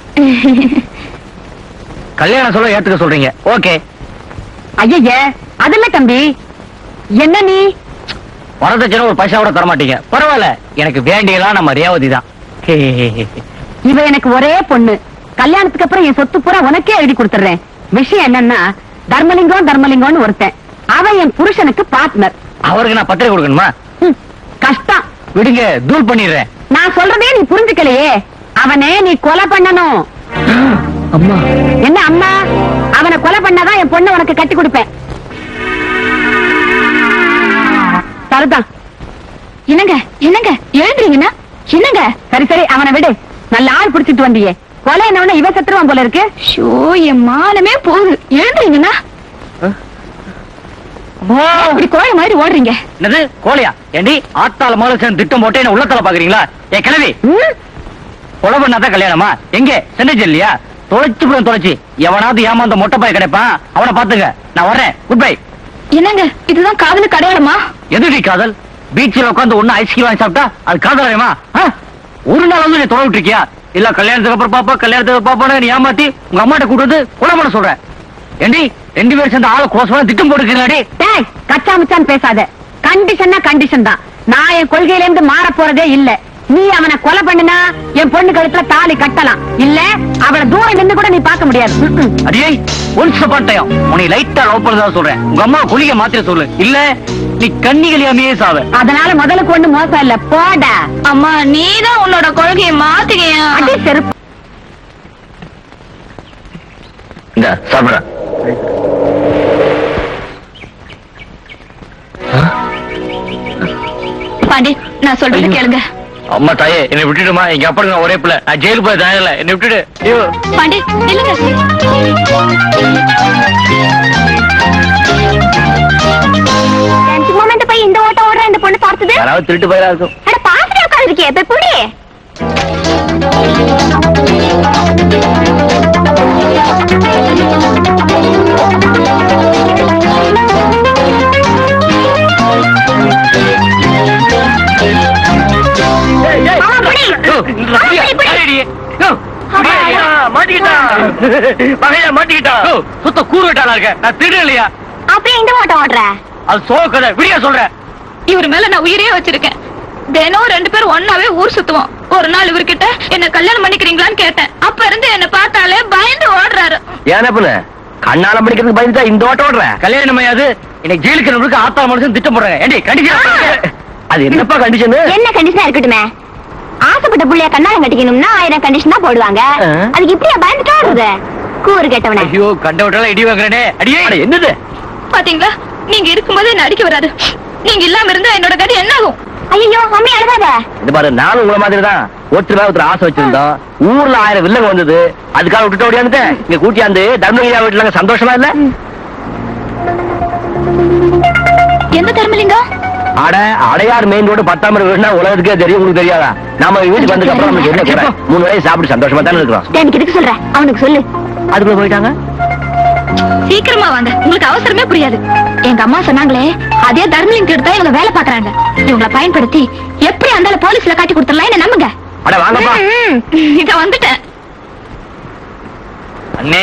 A: கல்யாணம் சொல்ல ஏத்துக்க சொல்றீங்க ஓகே
H: ஐய அதல்ல தம்பி என்ன நீ
A: வரதட்சணை ஒரு பைசா கூட தர மாட்டீங்க பரவாயில்ல எனக்கு வேண்டியெல்லாம் நம்ம ரேவதி தான்
H: இவ எனக்கு ஒரே பொண்ணு கல்யாணத்துக்கு அப்புறம் என் சொத்து பூரா உனக்கே எழுதி கொடுத்துறேன் விஷயம் என்னன்னா தர்மலிங்கம் தர்மலிங்கம்னு ஒருத்தன் அவன் என் புருஷனுக்கு பார்ட்னர்
A: அவருக்கு நான் பத்திரிக்கை கொடுக்கணுமா
H: கஷ்டம்
A: விடுங்க தூள் பண்ணிடுறேன்
H: நான் சொல்றதே நீ புரிஞ்சுக்கலையே அவனே நீ கொலை பண்ணணும்
A: அம்மா
H: என்ன அம்மா அவனை கொலை பண்ணாதான் என் பொண்ணை உனக்கு கட்டி கொடுப்பேன் சரிதான்
C: என்னங்க என்னங்க எழுந்துறீங்கன்னா என்னங்க
H: சரி சரி அவனை விடு நல்ல ஆள் பிடிச்சிட்டு வந்தியே கொலை என்னவன இவ செத்துருவான் போல இருக்கு
C: ஷோ என் மானமே போகுது எழுந்துறீங்கன்னா இப்படி கோழை மாதிரி ஓடுறீங்க
A: என்னது கோழியா ஏண்டி ஆத்தால முதல்ல சேர்ந்து திட்டம் போட்டு என்ன உள்ளத்தல பாக்குறீங்களா ஏ கிளவி
H: ம்?
A: கொலை பண்ணாதான் கல்யாணமா எங்க சென்னை இல்லையா தொலைச்சு போய் தொலைச்சு எவனாவது ஏமாந்த மொட்டை பாய் கிடைப்பான் அவனை பாத்துங்க நான் வர்றேன் குட் பை
C: என்னங்க இதுதான் காதலுக்கு அடையாளமா
A: எதுடி காதல் பீச்சில் உட்காந்து ஒண்ணு ஐஸ்கிரீம் வாங்கி சாப்பிட்டா அது காதலாயமா ஒரு நாள் வந்து நீ தொலை விட்டுருக்கியா இல்ல கல்யாணத்துக்கு அப்புறம் பாப்பா கல்யாணத்துக்கு பாப்பான்னு நீ ஏமாத்தி உங்க அம்மாட்ட கூட்டு வந்து கொலை பண்ண சொல்றேன் ஏண்டி ரெண்டு பேரும் சேர்ந்து ஆளை கோசமா திட்டம் போட்டுக்கிறாடி
H: டேய் கச்சா முச்சான் பேசாத கண்டிஷன்னா கண்டிஷன் தான் நான் என் கொள்கையில இருந்து மாற போறதே இல்ல நீ அவனை கொலை பண்ணுனா என் பொண்ணு கழுத்துல தாலி கட்டலாம் இல்ல அவளை தூரம் நின்னு கூட நீ பார்க்க முடியாது ம்ம்.
A: அடியே ஒன்ஸ் அப்பான் டைம் உன்னை லைட்டா லவ் பண்ணதா சொல்றேன் உங்க அம்மா குளிக்க மாத்திர சொல்லு இல்ல நீ கண்ணி கலியாமையே சாவ
H: அதனால முதலுக்கு ஒண்ணு மோசம் இல்ல போடா
C: அம்மா நீதான் உன்னோட கொள்கையை மாத்துகையா
H: அடி செருப்பு
A: இந்த சாப்பிடுறேன்
C: பாண்டி நான் சொல்றது
A: ஐயோ.
C: கேளுங்க
A: அம்மா தாயே என்னை விட்டுடுமா எங்க அப்பா நான் ஒரே பிள்ளை நான் ஜெயிலுக்கு போய் தயாரில்ல என்னை விட்டுடு ஐயோ
C: பாண்டி இல்லங்க
D: அஞ்சு மொமெண்ட் போய் இந்த ஓட்டம் ஓடுற இந்த பொண்ணு பார்த்தது
A: யாராவது திருட்டு போயிடா இருக்கும்
D: அட பாத்துட்டு உட்காந்துருக்கிய இப்ப புடி
A: யோ, ரவியா, யாரடி? யோ, யாரடியா? யோ, சுத்த கூறு விட்டாளா இருக்க நான் திருட இல்லையா
D: அப்படியே இந்த ஓட்டம் ஓடுற
A: அது சோக கதை விடியா சொல்றேன்
J: இவர் மேல நான் உயிரே வச்சிருக்கேன் தினம் ரெண்டு பேரும் ஒன்னாவே ஊர் சுத்துவோம் ஒரு நாள் இவர்கிட்ட என்ன கல்யாணம் பண்ணிக்கிறீங்களான்னு கேட்டேன் அப்ப இருந்து என்ன பார்த்தாலே பயந்து ஓடுறாரு
A: ஏன் பண்ண கண்ணால படிக்கிறதுக்கு பயந்துட்டா இந்த ஓட்ட ஓடுற கல்யாணம் மையாது இன்னைக்கு ஜெயிலுக்கு நம்மளுக்கு ஆத்தா மனுஷன் திட்டம் போடுறாங்க ஏண்டி கண்டிஷன் அது என்னப்பா கண்டிஷன்
D: என்ன கண்டிஷனா இருக்கட்டுமே ஆசைப்பட்ட புள்ளைய கண்ணாலம் கட்டிக்கணும்னா ஆயிரம் கண்டிஷன் தான் போடுவாங்க
A: ஆ.
D: அதுக்கு இப்படியா பயந்துட்டா வருது கூறு கேட்டவன
A: ஐயோ கண்ட விட்டால இடி வாங்குறேனே அடியே அட, என்னது
J: பாத்தீங்களா நீங்க இருக்கும்போது என்ன அடிக்க வராது நீங்க இல்லாம இருந்தா என்னோட கதை என்ன ஆகும்
D: ஐயோ மம்மி அழுகாத
A: இந்த பாரு நானும் உங்களை மாதிரி தான் ஒருத்தர் மேல ஒருத்தர் ஆசை வச்சிருந்தோம் ஊர்ல ஆயிரம் வில்லங்க வந்தது அதுக்காக விட்டுட்டு ஓடியாந்துட்டேன் இங்க கூட்டியாந்து தர்மகிரியா வீட்டுல சந்தோஷமா இல்ல
J: எந்த தர்மலிங்கம்
A: அட அடையார் மெயின் ரோடு பத்தாமரை வீடுனா உலகத்துக்கே தெரியும் உங்களுக்கு தெரியாதா நாம வீட்டுக்கு வந்ததுக்கு அப்புறம் நமக்கு என்ன குறை? மூணு வேலையை சாப்பிட்டு சந்தோஷமா தானே இருக்கிறோம்
D: எனக்கு இதுக்கு சொல்ற அவனுக்கு சொல்லு
A: அதுக்குள்ள போயிட்டாங்க
J: சீக்கிரமா வாங்க உங்களுக்கு அவசரமே புரியாது எங்க அம்மா சொன்னாங்களே அதே தர்மலிங்க கிட்ட தான் இவங்க வேலை பாக்குறாங்க இவங்கள பயன்படுத்தி எப்படி அந்த போலீஸ்ல காட்டி கொடுத்துடலாம் என்ன நம்புங்க
A: அட வாங்கப்பா
J: இத வந்துட்டேன்
A: அண்ணே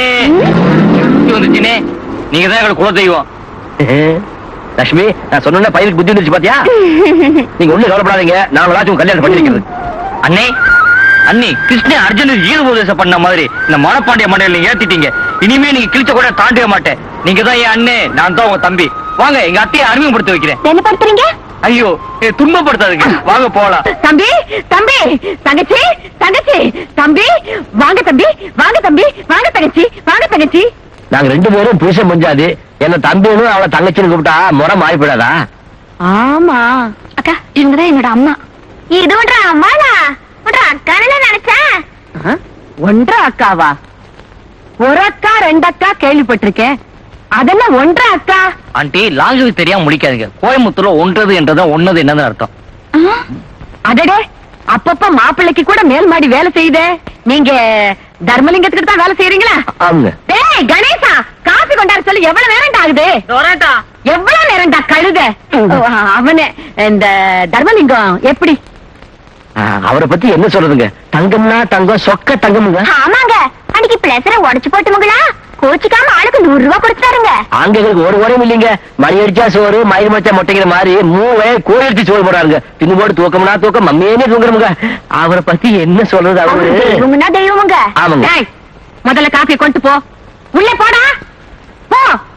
A: புத்தி வந்துச்சுனே நீங்க தான் எங்களோட குல தெய்வம் லட்சுமி நான் சொன்ன பையனுக்கு புத்தி வந்துருச்சு பாத்தியா நீங்க ஒண்ணு கவலைப்படாதீங்க நான் எல்லாத்தையும் கல்யாணம் பண்ணி வைக்கிறது அண்ணே அண்ணி கிருஷ்ணன் அர்ஜுனுக்கு ஈர உபதேசம் பண்ண மாதிரி இந்த மணப்பாண்டிய மண்டையில நீங்க ஏத்திட்டீங்க இனிமே நீங்க கிழிச்ச கூட தாண்டிய மாட்டேன் நீங்க தான் என் அண்ணே நான் தான் உங்க தம்பி வாங்க எங்க அத்தையை அறிமுகப்படுத்த வைக்கிறேன்
D: என்ன படுத்துறீங்க
A: ஐயோ ஏ, துன்பப்படுத்தாதுங்க வாங்க போலாம்
H: தம்பி தம்பி தங்கச்சி தங்கச்சி தம்பி வாங்க தம்பி வாங்க தம்பி வாங்க தங்கச்சி வாங்க தங்கச்சி
A: நாங்க ரெண்டு பேரும் புருஷன் முஞ்சாது என்ன தம்பின்னு அவளை தங்கச்சின்னு கூப்பிட்டா முறை மாறி போயிடாதா
H: ஆமா
J: அக்கா இவங்க தான் என்னோட அம்மா
D: இது ஒன்றா அம்மாடா ஒன்றா அக்கானு நினைச்சேன்
H: ஒன்றரை அக்காவா ஒரு அக்கா ரெண்டு அக்கா கேள்விப்பட்டிருக்கேன் அதெல்லாம் ஒன்றரை அக்கா
A: ஆண்டி லாங்குவேஜ் தெரியாம முடிக்காதீங்க கோயம்புத்தூர்ல ஒன்றது என்றது ஒன்னது என்னது அர்த்தம்
H: அடடே அப்பப்ப மாப்பிள்ளைக்கு கூட மேல் மாடி வேலை செய்யுதே நீங்க தர்மலிங்கத்துக்கு தான் வேலை செய்யறீங்களா
A: அவங்க
H: டேய் கணேசா காசு கொண்டாட சொல்லி எவ்வளவு நேரம் ஆகுது எவ்வளவு நேரம்டா கழுத ஓ, அவனே இந்த தர்மலிங்கம் எப்படி
A: அவரை பத்தி என்ன சொல்றதுங்க தங்கம்னா தங்கம் சொக்க தங்கம்ங்க
D: ஆமாங்க அன்னைக்கு பிளேசரை உடைச்சு போட்டுமுங்களா கோச்சிக்காம ஆளுக்கு நூறு ரூபாய் கொடுத்துட்டாருங்க
A: அங்க எங்களுக்கு ஒரு குறையும் இல்லைங்க மணி அடிச்சா சோறு மயில் மச்சா மொட்டைங்கிற மாதிரி மூவே கோழி அடிச்சு சோறு போடுறாங்க தின்னு போட்டு தூக்கம்னா தூக்கம் மம்மியே தூங்குறவங்க அவரை பத்தி என்ன சொல்றது அவரு
D: தெய்வம்னா தெய்வமுங்க
A: ஆமாங்க
H: டேய், முதல்ல காப்பியை கொண்டு போ உள்ள போடா போ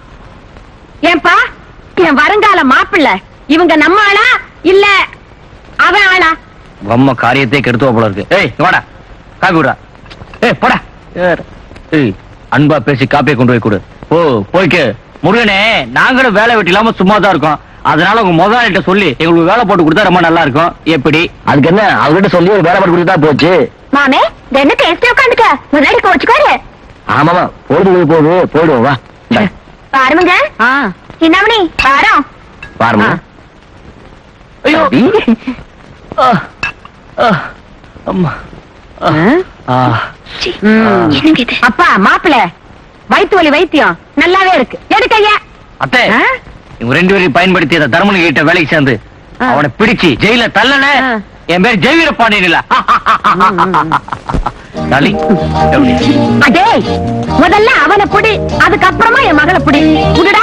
H: ஏன்பா என் வருங்கால மாப்பிள்ளை இவங்க நம்ம ஆளா இல்ல அவன் ஆளா
A: அம்மா காரியத்தை கெடுத்துவ போல இருக்கு ஏய் இங்க வாடா காப்பி விடா ஏய் போடா ஏறு. ஏய் அன்பா பேசி காப்பியை கொண்டு போய் கொடு ஓ போய்க்கு முருகனே நாங்களும் வேலை வெட்டி இல்லாம சும்மா தான் இருக்கோம் அதனால உங்க முதலாளிகிட்ட சொல்லி எங்களுக்கு வேலை போட்டு கொடுத்தா ரொம்ப நல்லா இருக்கும் எப்படி அதுக்கு என்ன அவர்கிட்ட சொல்லி ஒரு வேலை போட்டு கொடுத்தா போச்சு
D: மாமே என்ன டேஸ்ட் உட்காந்துக்க முன்னாடி கோச்சுக்காரு
A: ஆமாமா போடு போடு போடுவோம் வா இந்தா,
D: பாருங்க
H: ஆ
D: சின்னமணி பாரம்
A: பாருமா ஐயோ ஆ, ஆ, அம்மா ஆ, ஆ.
H: ம்.
J: என்னங்க இது
H: அப்பா மாப்பிள்ளை வயிற்று வலி வைத்தியம் நல்லாவே இருக்கு எடுக்கையா
A: அத்தை
H: ஆ?
A: இவங்க ரெண்டு பேரையும் பயன்படுத்தி அந்த தர்மனி கிட்ட வேலைக்கு சேர்ந்து
H: ஆ.
A: அவனை பிடிச்சு ஜெயில தள்ளன
H: ஆ.
A: என் பேர் ஜெயவீர பாண்டியன் இல்ல டார்லிங், எப்படி?
H: அடே முதல்ல அவனை புடி அதுக்கப்புறமா என் மகளை புடி புடுடா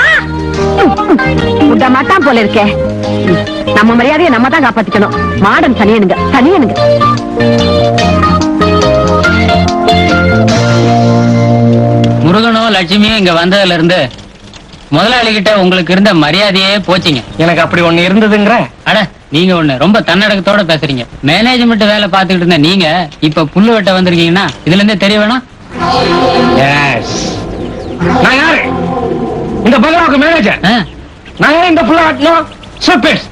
H: விட மாட்டான் போல இருக்கே ம். நம்ம மரியாதையை நம்ம தான் காப்பாத்திக்கணும் மாடன் சனியனுங்க சனியனுங்க
K: முருகனும் லட்சுமியும் இங்க வந்ததுல இருந்து முதலாளி கிட்ட உங்களுக்கு இருந்த மரியாதையே போச்சுங்க
E: எனக்கு அப்படி ஒண்ணு இருந்ததுங்கிற
K: அட நீங்க ஒண்ணு ரொம்ப தன்னடக்கத்தோட பேசுறீங்க மேனேஜ்மெண்ட் வேலை பார்த்துக்கிட்டு இருந்த நீங்க இப்ப புல்லு வெட்ட வந்திருக்கீங்கன்னா இதுல இருந்தே தெரிய வேணாம்
E: எஸ் நான் யாரு இந்த பங்களாவுக்கு மேனேஜர்
K: ஆ?
E: நான் ஏன் இந்த புள்ள ஆட்டணும் சூப்பர்ஸ்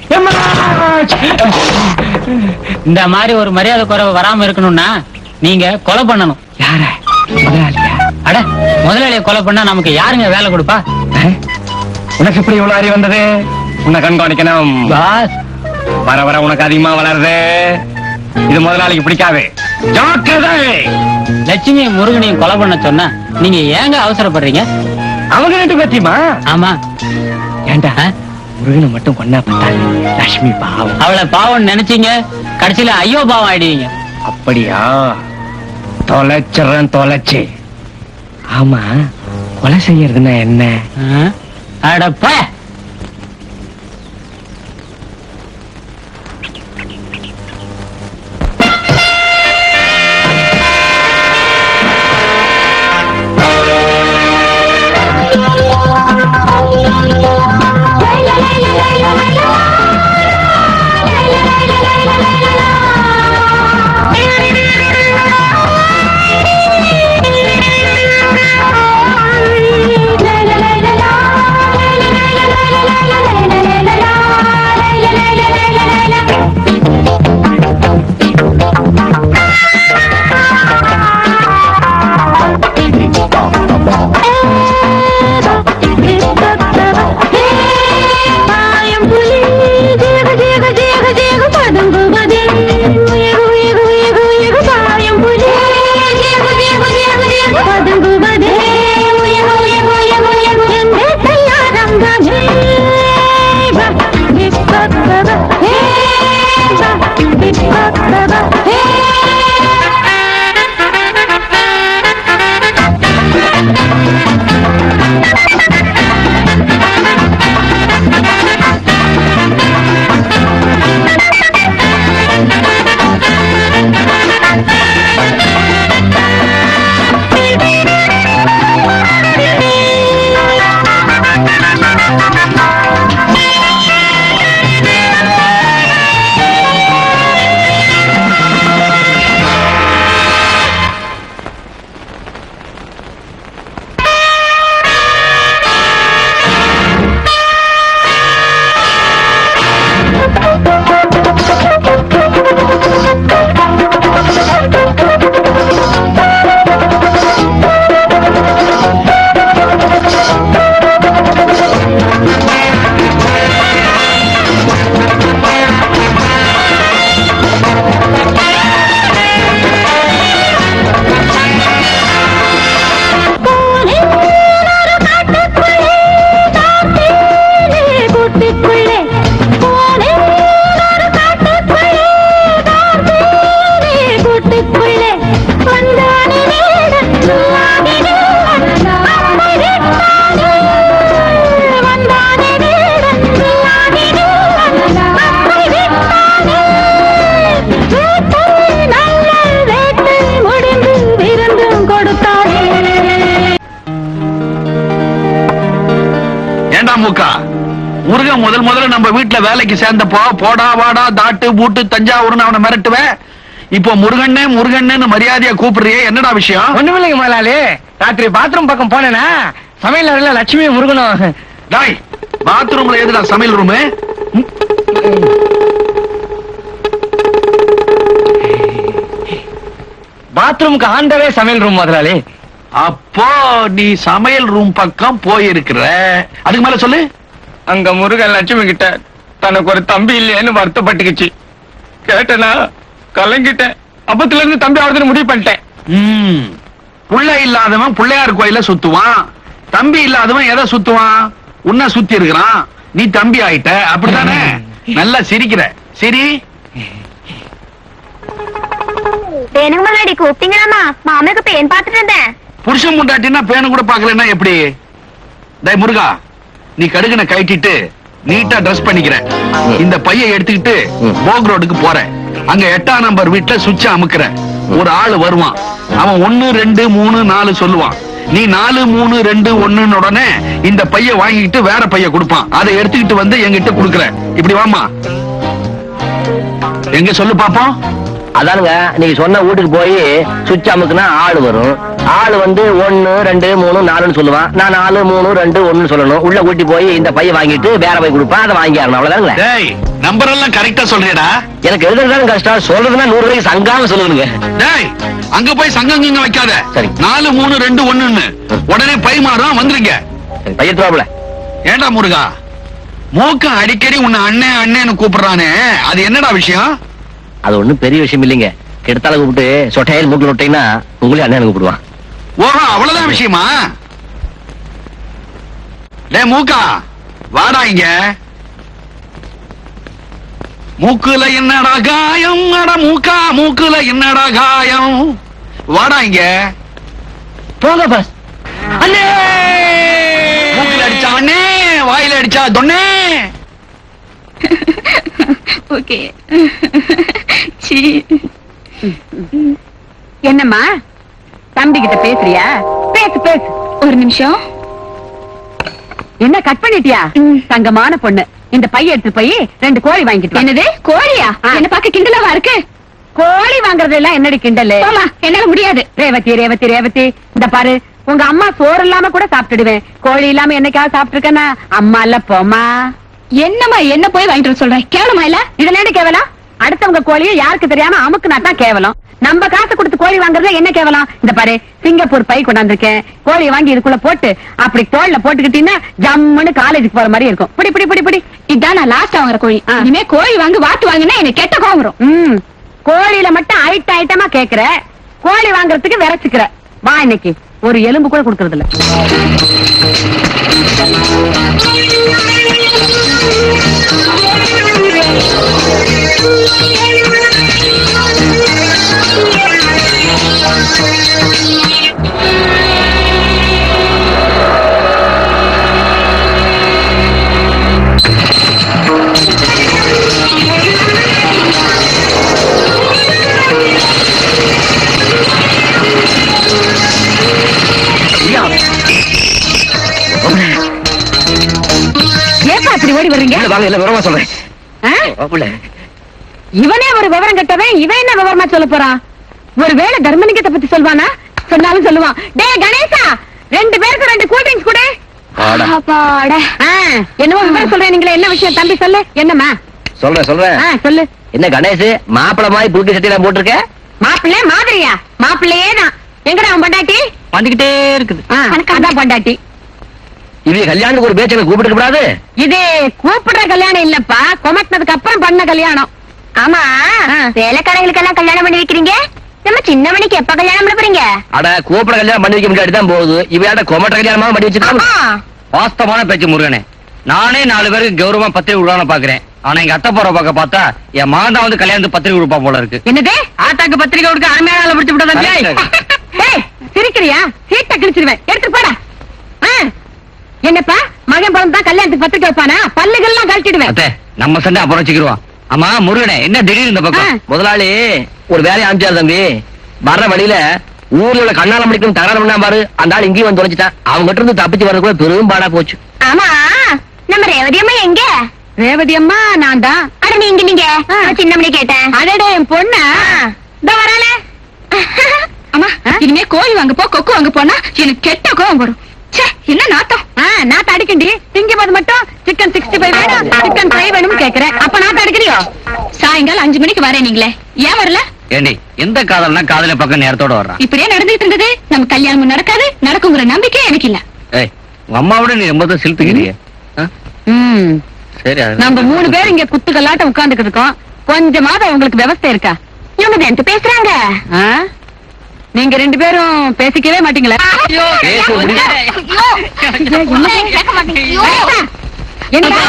K: இந்த மாதிரி ஒரு மரியாதை குறைவு வராம இருக்கணும்னா நீங்க கொலை பண்ணணும்
E: யார முதலாளியா
K: அட முதலாளியை கொலை பண்ணா நமக்கு யாருங்க வேலை கொடுப்பா
E: அஹ்? உனக்கு எப்படி இவ்வளவு அறிவு வந்தது உன்னை கண்காணிக்கணும்
K: பாஸ்
E: வர வர உனக்கு அதிகமா வளருது இது முதலாளிக்கு பிடிக்காது ஜாக்கிரதை
K: லட்சுமி முருகனையும் கொலை பண்ண சொன்னா நீங்க ஏங்க அவசரப்படுறீங்க
E: அவங்க ரெண்டு பத்தியுமா
K: ஆமா
E: ஏண்டா
K: ஆ?
E: முருகனை மட்டும் கொண்டா பார்த்தாங்க லட்சுமி பாவம்
K: அவளை பாவம் நினைச்சீங்க கடைசியில ஐயோ பாவம் ஆயிடுவீங்க
E: அப்படியா தொலைச்சிடுறேன் தொலைச்சு ஆமா கொலை செய்யறதுன்னா என்ன
K: ஆ? அட போய
F: ஏண்டா மூக்கா முருகன் முதல் முதல்ல நம்ம வீட்டுல வேலைக்கு சேர்ந்தப்போ போடா வாடா தாட்டு பூட்டு தஞ்சாவூர்னு அவனை மிரட்டுவேன் இப்போ முருகண்ணே முருகண்ணேன்னு மரியாதையா கூப்பிடுறியே என்னடா விஷயம்
E: ஒண்ணுமில்லைங்க முதலாளி ராத்திரி பாத்ரூம் பக்கம் போனேனா சமையல் அறையில லட்சுமி முருகனும்
F: டாய் பாத்ரூம்ல எதுடா சமையல் ரூமு
E: பாத்ரூமுக்கு ஆண்டவே சமையல் ரூம் முதலாளி
F: அப்போ நீ சமையல் ரூம் பக்கம் போயிருக்கிற அதுக்கு மேல சொல்லு
E: அங்க முருகன் லட்சுமி கிட்ட தனக்கு ஒரு தம்பி இல்லையேன்னு வருத்தப்பட்டுக்குச்சு கேட்டனா கலங்கிட்டேன் அப்பத்துல இருந்து தம்பி ஆகுதுன்னு முடிவு பண்ணிட்டேன்
F: ம். புள்ள இல்லாதவன் பிள்ளையார் கோயில சுத்துவான் தம்பி இல்லாதவன் எதை சுத்துவான் உன்னை சுத்தி இருக்கிறான் நீ தம்பி ஆயிட்ட அப்படித்தானே நல்லா சிரிக்கிற சரி
D: எனக்கு முன்னாடி கூப்பிட்டீங்களாமா மாமனுக்கு பேன் பார்த்துட்டு இருந்தேன்
F: புருஷன் முண்டாட்டினா பேனு கூட பாக்கலன்னா எப்படி டேய் முருகா நீ கடுகனை கட்டிட்டு நீட்டா ட்ரெஸ் பண்ணிக்கிற இந்த பைய எடுத்துக்கிட்டு போக் ரோடுக்கு போற அங்க எட்டாம் நம்பர் வீட்டுல சுவிட்ச அமுக்குற ஒரு ஆளு வருவான் அவன் ஒன்னு ரெண்டு மூணு நாலு சொல்லுவான் நீ நாலு மூணு ரெண்டு ஒண்ணுன்னு உடனே இந்த பைய வாங்கிட்டு வேற பைய கொடுப்பான் அதை எடுத்துக்கிட்டு வந்து என்கிட்ட குடுக்குற இப்படி வாமா எங்க சொல்லு பாப்போம்
A: அதானுங்க நீங்க சொன்ன வீட்டுக்கு போய் சுவிட்ச் அமுக்குனா ஆள் வரும் ஆள் வந்து ஒன்னு ரெண்டு மூணு நாலுன்னு சொல்லுவான் நான் நாலு மூணு ரெண்டு ஒன்னு சொல்லணும் உள்ள கூட்டி போய் இந்த பைய வாங்கிட்டு வேற பை கொடுப்பான் அதை வாங்கி ஆகணும் அவ்வளவுதானுங்களே
F: டேய் நம்பர் எல்லாம் கரெக்டா சொல்றியடா
A: எனக்கு எழுதுறதுதான் கஷ்டம் சொல்றதுன்னா நூறு ரூபாய்க்கு சங்காம சொல்லுங்க
F: டேய் அங்க போய் சங்கம் கிங்கம் வைக்காத
A: சரி.
F: நாலு மூணு ரெண்டு ஒண்ணுன்னு உடனே பை மாறும் வந்துருங்க
A: பையத்துவாப்புல
F: ஏண்டா முருகா மூக்க அடிக்கடி உன்னை அண்ணன் அண்ணன்னு கூப்பிடுறானே அது என்னடா விஷயம்
A: அது ஒண்ணும் பெரிய விஷயம் இல்லைங்க கெடுத்தால கூப்பிட்டு சொட்டையில் மூக்கில் விட்டீங்கன்னா உங்களே அண்ணன் கூப்பிடுவான்
F: ஓஹோ அவ்வளவுதான் விஷயமா டேய் மூக்கா வாடா இங்க மூக்குல என்னடா காயம் அட மூக்கா மூக்குல என்னடா காயம் வாடா இங்க
E: போங்க பாஸ்
F: அண்ணே மூக்குல அடிச்சா அண்ணே வாயில அடிச்சா தொண்ணே
J: ஓகே
H: என்னம்மா தம்பி கிட்ட பேசுறியா பேசு பேசு
J: ஒரு நிமிஷம்
H: என்ன கட் பண்ணிட்டியா தங்கமான பொண்ணு இந்த பைய எடுத்து போய் ரெண்டு கோழி வாங்கிட்டு வா.
J: என்னது கோழியா
H: ஆ.
J: என்ன பார்க்க கிண்டலாவா இருக்கு
H: கோழி வாங்குறது எல்லாம் என்னடி கிண்டலு
J: போமா என்னால முடியாது
H: ரேவதி ரேவதி ரேவதி இந்த பாரு உங்க அம்மா சோறு இல்லாம கூட சாப்பிட்டுடுவேன் கோழி இல்லாம என்னைக்காவது சாப்பிட்டுருக்கேனா அம்மா இல்ல போமா
J: என்னம்மா என்ன போய் வாங்கிட்டு வர சொல்றேன் கேவலமா இல்ல
H: இதுல என்ன கேவலம் அடுத்தவங்க கோழியை யாருக்கு தெரியாம அமுக்குனா தான் கேவலம் நம்ம காசு கொடுத்து கோழி வாங்குறதுல என்ன கேவலம் இந்த பாரு சிங்கப்பூர் பை கொண்டாந்துருக்கேன் கோழியை வாங்கி இதுக்குள்ள போட்டு அப்படி தோல்ல போட்டுக்கிட்டீங்கன்னா ஜம்முன்னு காலேஜுக்கு போற மாதிரி இருக்கும் பிடி பிடி பிடி பிடி
J: இதான் நான் லாஸ்ட் வாங்குற கோழி
H: ஆ.
J: இனிமே கோழி வாங்கி வாத்து வாங்கினா எனக்கு கெட்ட கோவம் வரும்
H: ம் கோழியில மட்டும் ஐட்ட ஐட்டமா கேக்குற கோழி வாங்குறதுக்கு விரைச்சுக்கிற வா இன்னைக்கு ஒரு எலும்பு கூட கொடுக்கறது இல்ல ஏப்பா அப்படி ஓடி வர்றீங்க
E: இல்ல வாங்க இல்ல விவரமா சொல்றேன்
H: ஆ?
E: உள்ள
H: இவனே ஒரு விவரம் கட்டவன் இவன் என்ன விவரமா சொல்ல போறான் ஒருவேளை தர்மலிங்கத்தை பத்தி சொல்வானா சொன்னாலும் சொல்லுவான் டேய் கணேசா ரெண்டு பேருக்கு ரெண்டு கூல் ட்ரிங்க்ஸ் கொடு
E: ஆடா.
J: அப்பாடா
H: ஆ, என்னமோ விவரம் சொல்றேன் நீங்களே என்ன விஷயம் தம்பி சொல்லு என்னம்மா
E: சொல்றேன் சொல்றேன்
H: ஆ, சொல்லு
E: என்ன கணேஷ் மாப்பிள மாதிரி புல்கி சட்டையெல்லாம் போட்டிருக்க
H: மாப்பிள்ளை மாதிரியா மாப்பிள்ளையே தான் எங்கடா அவன் பொண்டாட்டி
E: வந்துகிட்டே இருக்குது
H: ஆ, அதான் பொண்டாட்டி
E: இது கல்யாணத்துக்கு ஒரு பேச்சனை கூப்பிட்டு கூடாது
H: இது கூப்பிடுற கல்யாணம் இல்லப்பா கொமட்டினதுக்கு அப்புறம் பண்ண கல்யாணம்
D: ஆமா
H: ஆ.
D: வேலைக்காரங்களுக்கெல்லாம் கல்யாணம் பண்ணி வைக்கிறீங்க நம்ம சின்ன மணிக்கு எப்ப கல்யாணம் பண்ண போறீங்க
E: அட கூப்பிட கல்யாணம் பண்ணி வைக்க முன்னாடி தான் போகுது இவையாட கொமட்ட கல்யாணமா பண்ணி வச்சிருக்காங்க
D: ஆமா.
A: வாஸ்தவமான பேச்சு முருகனே நானே நாலு பேருக்கு கௌரவமா பத்திரிகை விடலாம்னு பாக்குறேன் ஆனா எங்க அத்தை போற பக்கம் பார்த்தா என் மகன் தான் வந்து கல்யாணத்துக்கு பத்திரிகை கொடுப்பா போல இருக்கு
H: என்னது
A: ஆத்தாக்கு பத்திரிகை கொடுக்க அருமையான ஆளை பிடிச்சு விட்டா
H: ஏய், சிரிக்கிறியா சீட்டை கிழிச்சிருவேன் எடுத்து போடா ஆ, என்னப்பா மகன் பிறந்தா கல்யாணத்துக்கு பத்திரிக்கை வைப்பானா பல்லுகள்லாம் கழிச்சிடுவேன்
A: அத்தை நம்ம சண்டை அப்புறம் வச்சுக்கிருவோம் ஆமா முருகனே என்ன திடீர்னு இந்த பக்கம்
H: ஆ.
E: முதலாளி ஒரு வேலையை அனுப்பிச்சாரு தம்பி வர்ற வழியில ஊர்ல உள்ள கண்ணால மணிக்கும் தகராறு பண்ணா பாரு அந்த ஆள் இங்கேயும் வந்து தொலைச்சிட்டான் அவங்க கிட்ட இருந்து தப்பிச்சு வரதுக்குள்ள பெரும் பாடா போச்சு
D: ஆமா நம்ம ரேவதி அம்மா எங்க
H: ரேவதி அம்மா நான் தான்
D: அட நீங்க நீங்க
H: ஆ.
D: நான் சின்ன மணி கேட்டேன்
H: அடடே என் பொண்ணு இந்த வரல
J: அம்மா இனிமே கோழி வாங்க போ கொக்கு வாங்க போனா எனக்கு கெட்ட கோவம் வரும் ச்சே என்ன நாத்தம்
H: நாத்து அடிக்கண்டி திங்கும் போது மட்டும் சிக்கன் சிக்ஸ்டி ஃபைவ் வேணும் சிக்கன் ஃப்ரை வேணும் கேக்குறேன் அப்ப நாத்து அடிக்கிறியோ
J: சாயங்காலம் அஞ்சு மணிக்கு வரேன் நீங்களே ஏன் வரல
A: ஏண்டி எந்த காதல்னா காதல பக்கம் நேரத்தோட வர்றான்
J: இப்படியே நடந்துட்டு இருந்தது நம்ம கல்யாணமும் நடக்காது நடக்குங்கிற நம்பிக்கை எனக்கு இல்ல
A: ஏய் உங்க அம்மாவோட நீ ரொம்ப தான் செலுத்துக்கிறிய
H: ம்
A: சரி அது-
H: நம்ம மூணு பேர் இங்க குத்துக்கல்லாட்டம் உட்கார்ந்துட்டு இருக்கோம் கொஞ்சமாவது உங்களுக்கு விவசாயம் இருக்கா
D: இவங்க ரெண்டு பேசுறாங்க
H: ஆ? நீங்க ரெண்டு பேரும் பேசிக்கவே மாட்டீங்களா
A: பேச முடியல.
H: என்னடா?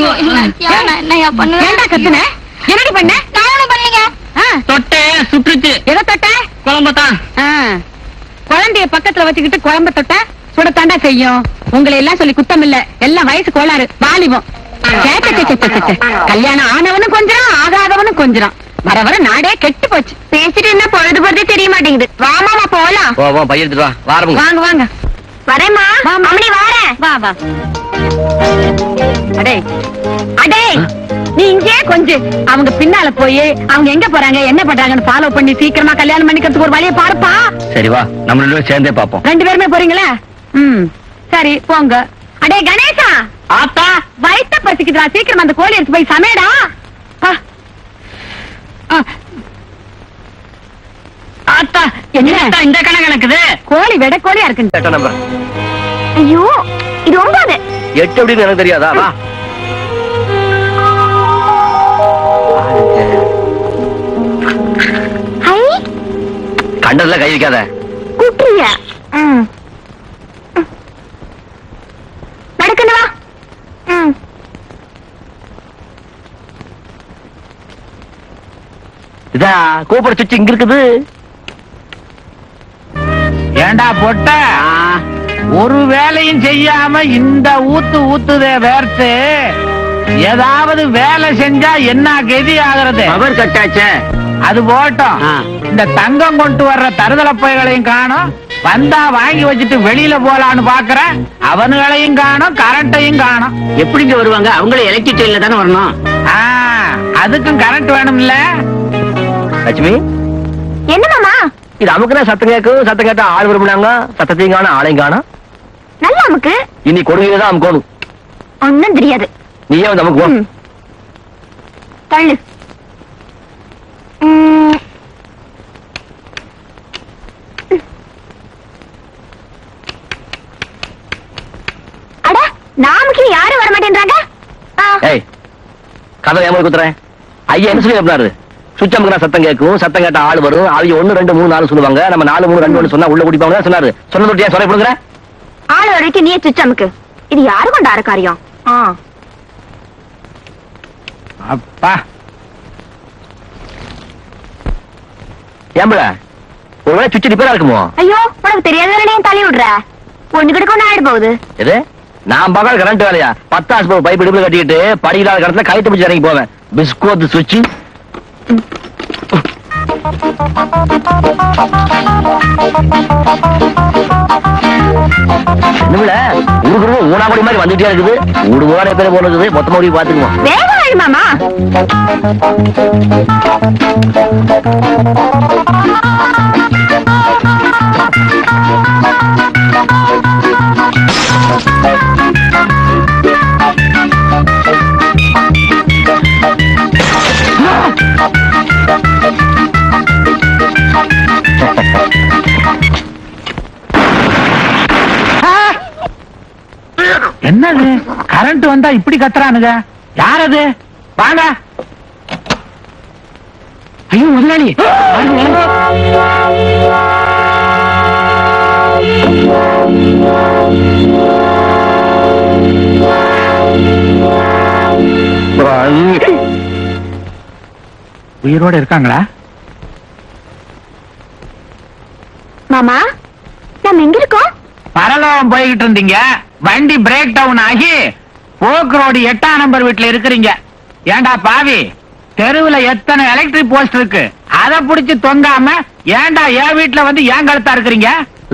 H: ஏன்டா கத்துன என்னடி பண்ண ஆ,
A: தொட்டேன் சுட்டுச்சு
H: எதை தொட்ட
A: குழம்பத்தான்
H: ஆ, குழந்தைய பக்கத்துல வச்சுக்கிட்டு குழம்ப தொட்ட சுடத்தாண்டா செய்யும் உங்களை எல்லாம் சொல்லி குத்தம் இல்ல எல்லாம் வயசு கோளாறு வாலிபம் சே, சே, சே, சே, சே, சே. கல்யாணம் ஆனவனும் கொஞ்சம் ஆகாதவனும் கொஞ்சம் வர வர நாடே கெட்டு போச்சு
D: பேசிட்டு என்ன பொழுது போறதே தெரிய மாட்டேங்குது வாமாமா போலாம்
E: போ போ பையன் எடுத்துட்டு வா வாரமுங்க
H: வாங்க வாங்க
D: வரேம்மா
H: வாம்மா.
D: அம்மணி வாரேன்
H: வா வா அடே அடே நீ இங்கே கொஞ்சம் அவங்க பின்னால போய் அவங்க எங்க போறாங்க என்ன பண்றாங்கன்னு ஃபாலோ பண்ணி சீக்கிரமா கல்யாணம் பண்ணிக்கிறதுக்கு ஒரு வழியை பாருப்பா
A: சரி வா நம்ம ரெண்டு பேரும் சேர்ந்தே பாப்போம்
H: ரெண்டு பேருமே போறீங்களா ம் சரி போங்க அடே கணேசா
A: ஆத்தா
H: வயித்த பசிக்குதுடா சீக்கிரம் அந்த கோழி எடுத்து போய் சமையடா ஆ. ஆ.
A: ஆத்தா
H: என்ன
A: இந்த கணக்கு நடக்குது
H: கோழி வெட கோழியா இருக்கு
E: எட்ட நம்பர்
D: ஐயோ இது ஒன்பது
E: எட்டு அப்படின்னு எனக்கு தெரியாதா வா
D: ஹை
E: கண்டதுல கை வைக்காத
D: குட்டிய ம் நடக்கணும் வா ம்
A: இதா கூப்பிட சுவிட்ச் இங்க இருக்குது
F: ஏண்டா பொட்ட ஒரு வேலையும் செய்யாம இந்த ஊத்து ஊத்துதே வேர்த்து ஏதாவது வேலை செஞ்சா என்ன கதி ஆகுறது
A: பவர் கட்டாச்சே
F: அது போட்டோம்
A: ஆ.
F: இந்த தங்கம் கொண்டு வர்ற தருதல பைகளையும் காணும் வந்தா வாங்கி வச்சுட்டு வெளியில போலான்னு பாக்குறேன் அவனுங்களையும் காணும் கரண்ட்டையும் காணும்
A: எப்படிங்க வருவாங்க அவங்களே எலக்ட்ரிக் ட்ரெயின்ல தானே வரணும்
F: ஆ, அதுக்கும் கரண்ட் வேணும்ல
A: லட்சுமி
D: என்ன மாமா
A: இது அமுக்குனா சத்தம் கேட்கும் சத்தம் கேட்டா ஆள் விரும்பினாங்க சத்தத்தையும் காணும் ஆளையும் காணும்
D: நல்லா நமக்கு
A: இனி கொடுமையில தான் அமுக்கணும்
D: ஒண்ணும் தெரியாது
A: நீயே வந்து அமுக்கு போ.
D: ம். தள்ளு ம். அட நாமுக்கு யாரும் வர மாட்டேன்றாங்க ஆ,
A: ஏய் கதை ஏமாறி குத்துறேன் ஐயா என்ன சொல்லி அப்படின்னாரு சுவிட்ச் அமுக்குனா சத்தம் கேட்கும் சத்தம் கேட்டா ஆள் வரும் அவங்க ஒண்ணு ரெண்டு மூணு நாலு சொல்லுவாங்க நம்ம நாலு மூணு ரெண்டு ஒண்ணு சொன்னா உள்ள குடிப்பாங்க சொன்னாரு சொன்ன தொட்டியா சொல்ல கொடுக்குற
D: ஆள் வரைக்கும் நீயே சுவிட்ச் அமுக்கு இது யாரு கொண்டாரு காரியம் ஆ
F: அப்பா
A: ஏம்பல ஒருவேளை சுவிட்ச் ரிப்பேரா இருக்குமோ
D: ஐயோ உனக்கு தெரியாத தள்ளி விடுற ஒண்ணு கிட்ட கொண்டு ஆயிடு போகுது
A: எது நான் பார்க்காத கரண்ட் வேலையா பத்தாசு போ பைப் இடுப்புல கட்டிக்கிட்டு படியில்லாத கடத்துல கைத்து பிடிச்சி இறங்கி போவேன் பிஸ்கோத் சுவிட்ச் என்னமில்ல ஊருக்கு ஊனாபடி மாதிரி வந்துட்டே இருக்குது ஊடு போன பேர் போல இருக்குது மொத்தமா போய் பாத்துக்குவோம்
D: வேகம் ஆயிடு மாமா
F: என்னது கரண்ட் வந்தா இப்படி கத்துறானுங்க யார் அது வாங்க
A: ஐயோ முதலாளி
F: உயிரோட இருக்காங்களா
D: மாமா நம்ம எங்க இருக்கோம்
F: பரலோகம் போய்கிட்டு இருந்தீங்க வண்டி பிரேக் டவுன் ஆகி போக்கு ரோடு எட்டாம் நம்பர் வீட்டுல இருக்கிறீங்க ஏண்டா பாவி தெருவுல எத்தனை எலக்ட்ரிக் போஸ்ட் இருக்கு அத புடிச்சு தொங்காம ஏன்டா என் வீட்டுல வந்து ஏன் கழுத்தா இருக்கிறீங்க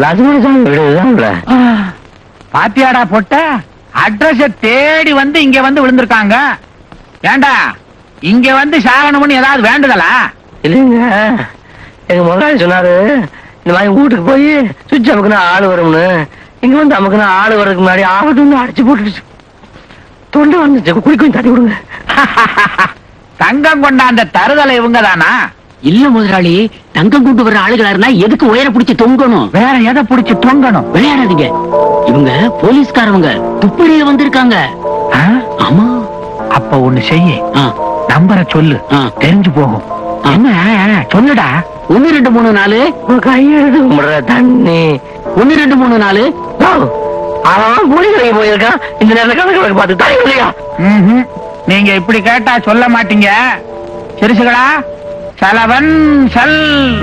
F: பாத்தியாடா பொட்ட அட்ரஸ தேடி வந்து இங்க வந்து விழுந்திருக்காங்க ஏண்டா இங்க வந்து சாகணும்னு ஏதாவது வேண்டுதலா
A: இல்லைங்க எங்க முதலாளி சொன்னாரு இந்த மாதிரி வீட்டுக்கு போய் சுவிட்ச் அமுக்குனா ஆள் வரும்னு இங்க வந்து அமுக்குனா ஆள் வர்றதுக்கு முன்னாடி ஆபத்து வந்து அடிச்சு போட்டுடுச்சு தொண்டை வந்துச்சு குடி கொஞ்சம் தட்டி விடுங்க
F: தங்கம் கொண்ட அந்த தருதலை இவங்க தானா
L: இல்ல முதலாளி தங்கம் கொண்டு வர்ற ஆளுகளா இருந்தா எதுக்கு உயர பிடிச்சு தொங்கணும்
F: வேற எதை புடிச்சு தொங்கணும்
L: விளையாடாதீங்க இவங்க போலீஸ்காரவங்க துப்பறிய வந்திருக்காங்க
F: ஆ?
L: ஆமா
F: அப்ப ஒண்ணு செய்ய
L: ஆ,
F: நம்பரை சொல்லு
L: ஆ.
F: தெரிஞ்சு போகும்
L: ஆ.
F: என்ன சொல்லுடா
L: ஒண்ணு ரெண்டு மூணு நாலு
A: கையெழுத்து கும்பிடுற தண்ணி
L: ஒண்ணு ரெண்டு மூணு நாலு
A: ஓ, அவன் கூலி கடைக்கு போயிருக்கான் இந்த நேரத்துல கணக்கு கணக்கு பார்த்து தண்ணி இல்லையா
F: ம்ஹும். நீங்க இப்படி கேட்டா சொல்ல மாட்டீங்க சிறுசுகளா சலவன் சல்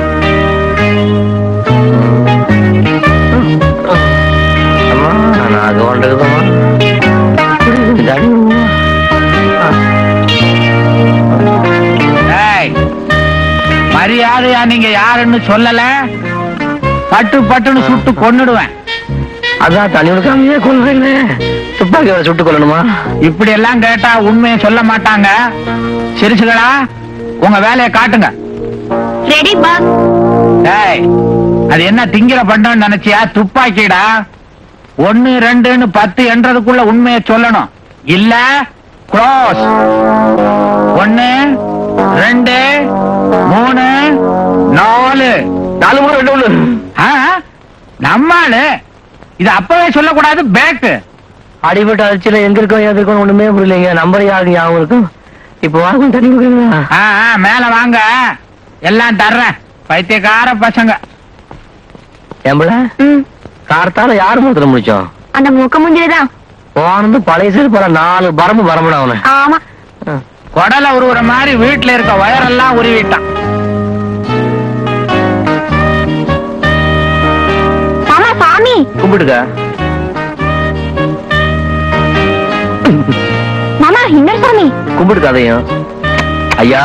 A: அம்மா நான் அது கொண்டுக்குதுமா தண்ணி
F: ஏய், மரியாதையா நீங்க யாருன்னு சொல்லல பட்டு பட்டுன்னு சுட்டு கொன்னுடுவேன்
A: அதான் தண்ணி கொடுக்காமயே கொள்றேன்னு துப்பாக்கி வர சுட்டு கொள்ளணுமா
F: இப்படி எல்லாம் கேட்டா உண்மையை சொல்ல மாட்டாங்க சிறுசுகளா உங்க வேலையை காட்டுங்க
D: ரெடி பாஸ்
F: டேய் அது என்ன திங்கிற பண்டம் நினைச்சியா துப்பாக்கிடா ஒன்னு ரெண்டுன்னு பத்து என்றதுக்குள்ள உண்மையை சொல்லணும் இல்ல க்ளோஸ் ஒன்னு ரெண்டு மூணு நாலு
A: நாலு மூணு ரெண்டு ஒண்ணு
F: ஆ, நம்மாளு இது அப்பவே சொல்லக்கூடாது பேக்கு
A: அடிபட்ட அரிசியில எங்க இருக்கோம் எது இருக்கோம் ஒண்ணுமே புரியலைங்க நம்பர் யாருக்கு ஞாபகம் இருக்கும் இப்போ வாங்க தண்ணி கொடுக்குறீங்களா
F: ஆ, ஆ, மேல வாங்க எல்லாம் தர்றேன் பைத்தியக்கார பசங்க
A: ஏம்பல
D: ம்
A: கார்த்தால யாரு மூத்திரம் முடிச்சோம்
D: அந்த மூக்க முஞ்சிதான்
A: போனது பழைய சீர் பல நாலு பரம்பு பரம்புன அவனை
D: ஆமா
F: குடலை உருவுற மாதிரி வீட்டுல இருக்க வயரெல்லாம் உருவிட்டான்
A: கும்பிடுங்க
D: மாமா இன்னொரு சாமி
A: கும்பிடுங்க அதையும் ஐயா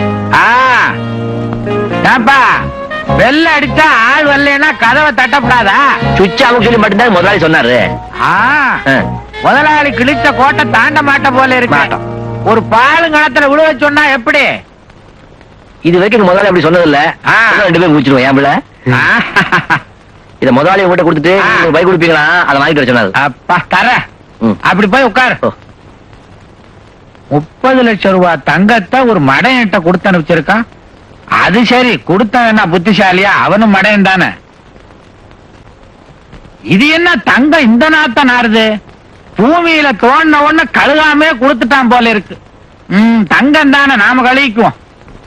F: ஏப்பா வெள்ள அடிச்சா ஆள் வரலன்னா கதவை தட்டப்படாதா
A: சுவிட்ச் அவங்க சொல்லி மட்டும்தான் முதலாளி சொன்னாரு
F: ஆ,
A: ஆ.
F: முதலாளி கிழிச்ச கோட்டை தாண்ட மாட்ட போல இருக்கு
A: மாட்டோம்.
F: ஒரு பாலுங்கணத்துல விழுவ சொன்னா எப்படி
A: இது வரைக்கும் இந்த முதலாளி அப்படி சொன்னது இல்ல
F: ஆ.
A: ரெண்டு பேரும் முடிச்சிருவோம் ஏன் பிள்ளை
F: ஆ,
A: இத முதலாளி உங்ககிட்ட கொடுத்துட்டு
F: ஆ.
A: நீங்க பைக் கொடுப்பீங்களா அதை வாங்கிட்டு வர சொன்னாரு
F: அப்பா தர
A: ம்.
F: அப்படி போய் உட்கார்
A: ஓ.
F: முப்பது லட்சம் ரூபாய் தங்கத்தை ஒரு மடையன்ட்ட கொடுத்து அனுப்பிச்சிருக்கான் அது சரி கொடுத்தவன் என்ன புத்திசாலியா அவனும் மடையன் தானே இது என்ன தங்கம் இந்த நாத்த நாருது பூமியில தோண்டின உடனே கழுகாமே கொடுத்துட்டான் போல இருக்கு ம் தங்கம் தானே நாம கழிக்குவோம்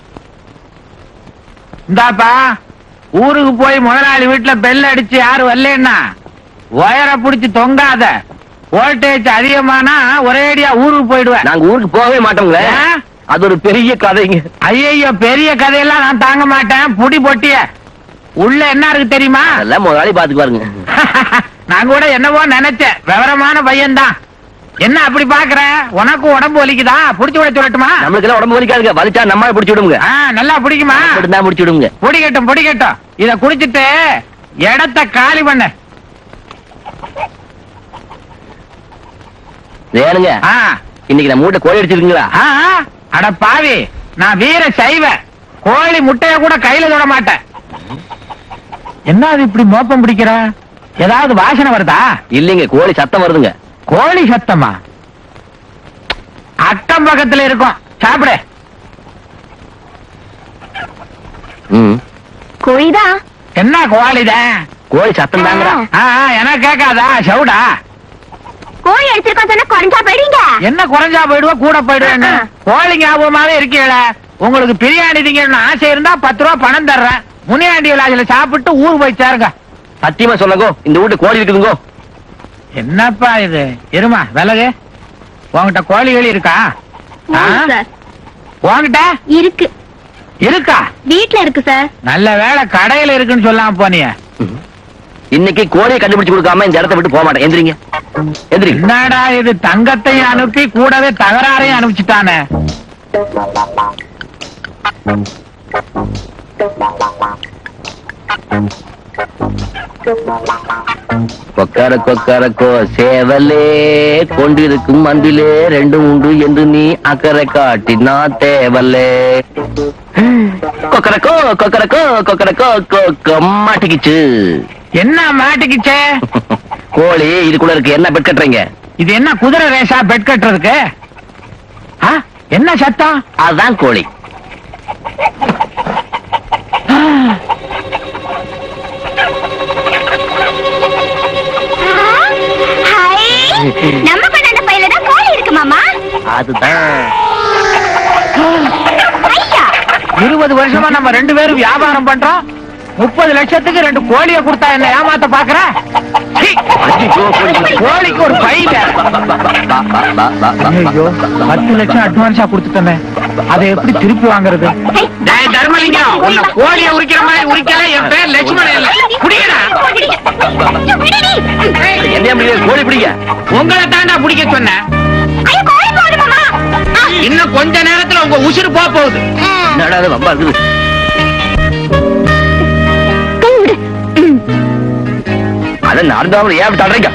F: இந்தாப்பா ஊருக்கு போய் முதலாளி வீட்டுல பெல் அடிச்சு யாரு வரலன்னா ஒயரை புடிச்சு தொங்காத வோல்டேஜ் அதிகமானா ஒரேடியா ஊருக்கு போயிடுவேன்
A: நாங்க ஊருக்கு போகவே மாட்டோங்களே
F: ஏன்?
A: அது ஒரு பெரிய கதைங்க
F: ஐயோ பெரிய கதையெல்லாம் நான் தாங்க மாட்டேன் புடி பொட்டிய உள்ள என்ன இருக்கு தெரியுமா
A: அதெல்லாம் முதலாளி பாத்துக்குவாருங்க
F: நான் கூட என்னவோ நினைச்சேன் விவரமான பையன்தான் என்ன அப்படி பாக்குற உனக்கு உடம்பு வலிக்குதா புடிச்சு விட சொல்லட்டுமா
A: நம்மளுக்கு எல்லாம் உடம்பு வலிக்காதுங்க வலிச்சா நம்ம பிடிச்சி விடுங்க
F: ஆ, நல்லா பிடிக்குமா
A: தான் முடிச்சு விடுங்க
F: பிடிக்கட்டும் பிடிக்கட்டும் இத குடிச்சிட்டு இடத்த காலி பண்ண
A: வேணுங்க
F: ஆ,
A: இன்னைக்கு நம்ம மூட்டை கோழி அடிச்சிருக்கீங்களா
F: ஆ, ஆ. அட பாவி நான் வீர சைவ கோழி முட்டைய கூட கையில தொட மாட்டேன் என்ன அது இப்படி மோப்பம் பிடிக்கிற ஏதாவது வாசனை வருதா
A: இல்லைங்க கோழி சத்தம் வருதுங்க
F: கோழி சத்தமா அக்கம் பக்கத்துல இருக்கும் சாப்பிடு
A: ம்
D: கோழிதான்
F: என்ன கோழிதான்
A: கோழி சத்தம் தாங்கடா
F: ஆ, ஆ, எனக்கு கேட்காதா சவுடா
D: கோழி அடிச்சிருக்கோம் சொன்னா குறைஞ்சா போயிடுவீங்க
F: என்ன குறைஞ்சா போயிடுவா கூட போயிடுவேன்னு
D: ஆ,
F: கோழி ஞாபகமாவே இருக்கீங்கள உங்களுக்கு பிரியாணி திங்கணும்னு ஆசை இருந்தா பத்து ரூபா பணம் தர்றேன் முனியாண்டி விழாஜில சாப்பிட்டு ஊருக்கு போய் சேருங்க
A: சத்தியமா சொல்லுங்க இந்த வீட்டு கோழி இருக்குதுங்கோ
F: என்னப்பா இது இருமா விலகு உன்கிட்ட கோழிகள் இருக்கா ஆ?
D: சார்
F: உன்கிட்ட
D: இருக்கு
F: இருக்கா
D: வீட்ல இருக்கு சார்
F: நல்ல வேளை கடையில இருக்குன்னு சொல்லாம போனியே
A: இன்னைக்கு கோழியை கண்டுபிடிச்சு கொடுக்காம இந்த இடத்த விட்டு போக மாட்டேன் எந்திரிங்க எந்திரிங்க
F: என்னடா இது தங்கத்தையும் அனுப்பி கூடவே தகராறையும் அனுப்பிச்சிட்டானே
A: கொக்கர கொக்கரக்கோ சேவலே கொண்டிருக்கும் அன்பிலே ரெண்டும் உண்டு என்று நீ அக்கறை காட்டினா தேவலே கொக்கரக்கோ கொக்கரக்கோ கொக்கரக்கோ கொக்கோ மாட்டிக்கிச்சு
F: என்ன மாட்டிக்கிச்சே
A: கோழி இதுக்குள்ள இருக்கு என்ன பெட் கட்டுறீங்க
F: இது என்ன குதிரை ரேசா பெட் கட்டுறதுக்கு ஆ? என்ன சத்தம்
A: அதுதான் கோழி
D: ஹாய் நம்ம கொண்டாண்ட பையில தான் கோழி இருக்கு மாமா
A: அதுதான்
D: ஐயா
F: இருபது வருஷமா நம்ம ரெண்டு பேரும் வியாபாரம் பண்றோம் முப்பது லட்சத்துக்கு ரெண்டு கோழிய கொடுத்தா என்ன ஏமாத்த பாக்குற சீ!
A: ஐயோ, கோழி.
F: கோழிக்கு ஒரு பை வேற. ஐயோ பத்து லட்சம் அட்வான்ஸா கொடுத்துட்டோமே அதை எப்படி திருப்பி வாங்குறது டேய் தர்மலிங்கம் உன்னை கோழிய உரிக்கிற மாதிரி உரிக்கல என் பேர் லட்சுமணன் இல்ல புடிக்கடா
A: என்ன முடியாது கோழி பிடிங்க
F: உங்களை தாண்டா பிடிக்க சொன்னேன்
D: ஐயோ கோழி போகுது மாமா ஆ,
F: இன்னும் கொஞ்ச நேரத்துல உங்க உசுறு போக போகுது
A: என்னடா இது வம்பா இருக்குது
D: கை விடு ம்.
A: அதை நடந்தாமல் ஏன் இப்படி தள்ளுறீங்க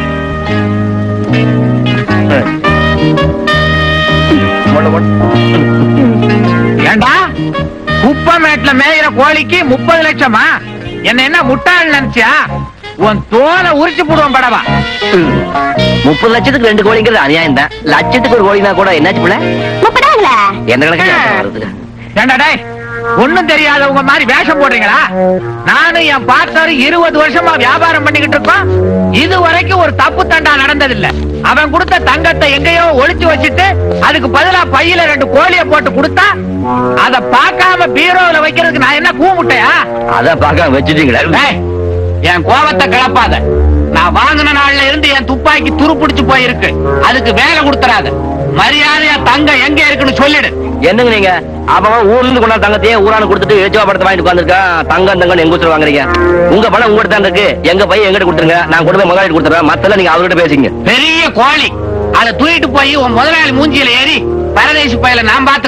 A: ஒண்ணு, ஒண்ணு.
F: ஏண்டா குப்பமேட்ல மேயிற கோழிக்கு முப்பது லட்சமா என்ன என்ன முட்டாள் நினைச்சியா உன் தோலை உரிச்சு போடுவோம் படவா
A: முப்பது லட்சத்துக்கு ரெண்டு கோழிங்கிறது அநியாயம் தான் லட்சத்துக்கு ஒரு கோழினா கூட என்னாச்சு பிள்ளை
D: முப்பதாகல
A: எந்த கணக்கு வருது
F: ஏண்டா டேய் ஒண்ணும் தெரியாதவங்க மாதிரி வேஷம் போடுறீங்களா நானும் என் பார்ட்னர் இருபது வருஷமா வியாபாரம் பண்ணிக்கிட்டு இருக்கோம் இது வரைக்கும் ஒரு தப்பு தண்டா நடந்ததில்ல அவன் கொடுத்த தங்கத்தை எங்கேயோ ஒளிச்சு வச்சுட்டு அதுக்கு பதிலா பையில ரெண்டு கோழிய போட்டு கொடுத்தா அத பார்க்காம பீரோல வைக்கிறதுக்கு நான் என்ன கூமுட்டையா
A: அதான் பார்க்காம வச்சுட்டீங்களா
F: டேய், என் கோவத்தை கிளப்பாத நான் வாங்கின நாள்ல இருந்து என் துப்பாக்கி துருப்பிடிச்சு போயிருக்கு அதுக்கு வேலை கொடுத்துறாத
A: மரியாதையா தங்கம் எங்க இருக்குன்னு சொல்லிடு
E: என்னங்க நீங்க அவன் ஊர்ல இருந்து கொண்டாந்து தங்கத்தையே ஊரான கொடுத்துட்டு ஏச்சுவா படத்தை வாங்கிட்டு உட்காந்துருக்கான் தங்கம் தங்கம் எங்க ஊத்துல வாங்குறீங்க உங்க பணம் உங்ககிட்ட தான் இருக்கு எங்க பையன் எங்கிட்ட கொடுத்துருங்க நான் கொண்டு போய் முதலாளி கொடுத்துறேன் மத்தெல்லாம் நீங்க அவர்கிட்ட பேசிங்க
A: பெரிய கோழி அதை தூக்கிட்டு போய் உன் முதலாளி மூஞ்சியில ஏறி பரதேசி பையில நான் பாத்து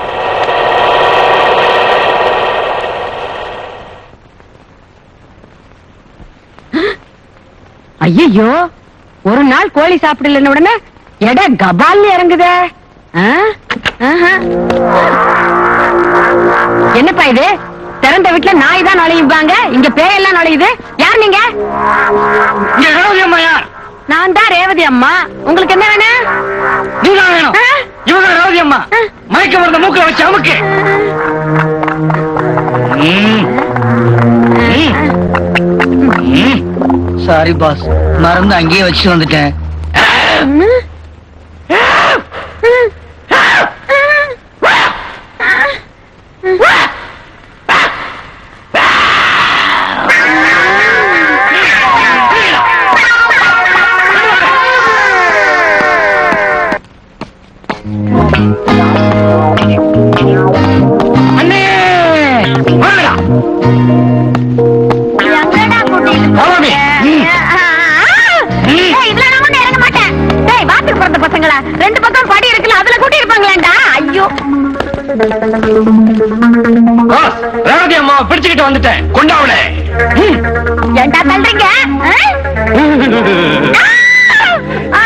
H: ஐயோ ஒரு நாள் கோழி சாப்பிடலன்னு உடனே எடை கபால்னு இறங்குதே ஆ? ஆஹா. என்னப்பா இது திறந்த வீட்டுல நாய் தான் நுழையுவாங்க இங்க பேயெல்லாம் நுழையுது யார் நீங்க
A: இங்க ரேவதி அம்மா யார்
H: நான் தான் ரேவதி அம்மா உங்களுக்கு என்ன வேணும்
A: நீதான் வேணும்
H: ஆ?
A: இவங்க ரேவதி அம்மா
H: ஆ.
A: மயக்க மருந்த மூக்க வச்சு அமுக்கு சாரி பாஸ் மருந்து அங்கேயே வச்சுட்டு வந்துட்டேன் அண்ணே வாங்கடா
D: எங்கடா கூட்டிட்டு
A: Follow me. ம். ம்.
D: ஏய், இதுல நான் ஒண்ணும் இறங்க மாட்டேன் டேய் வாத்துக்கு பிறந்த பசங்களா ரெண்டு பக்கம் படி இருக்குல்ல அதுல கூட்டி இருப்பாங்களேண்டா ஐயோ
A: பாஸ் ரேவதி அம்மா பிடிச்சுக்கிட்டு வந்துட்டேன் கொண்டாவல
D: ஏன்டா தள்ளுறீங்க ஆ?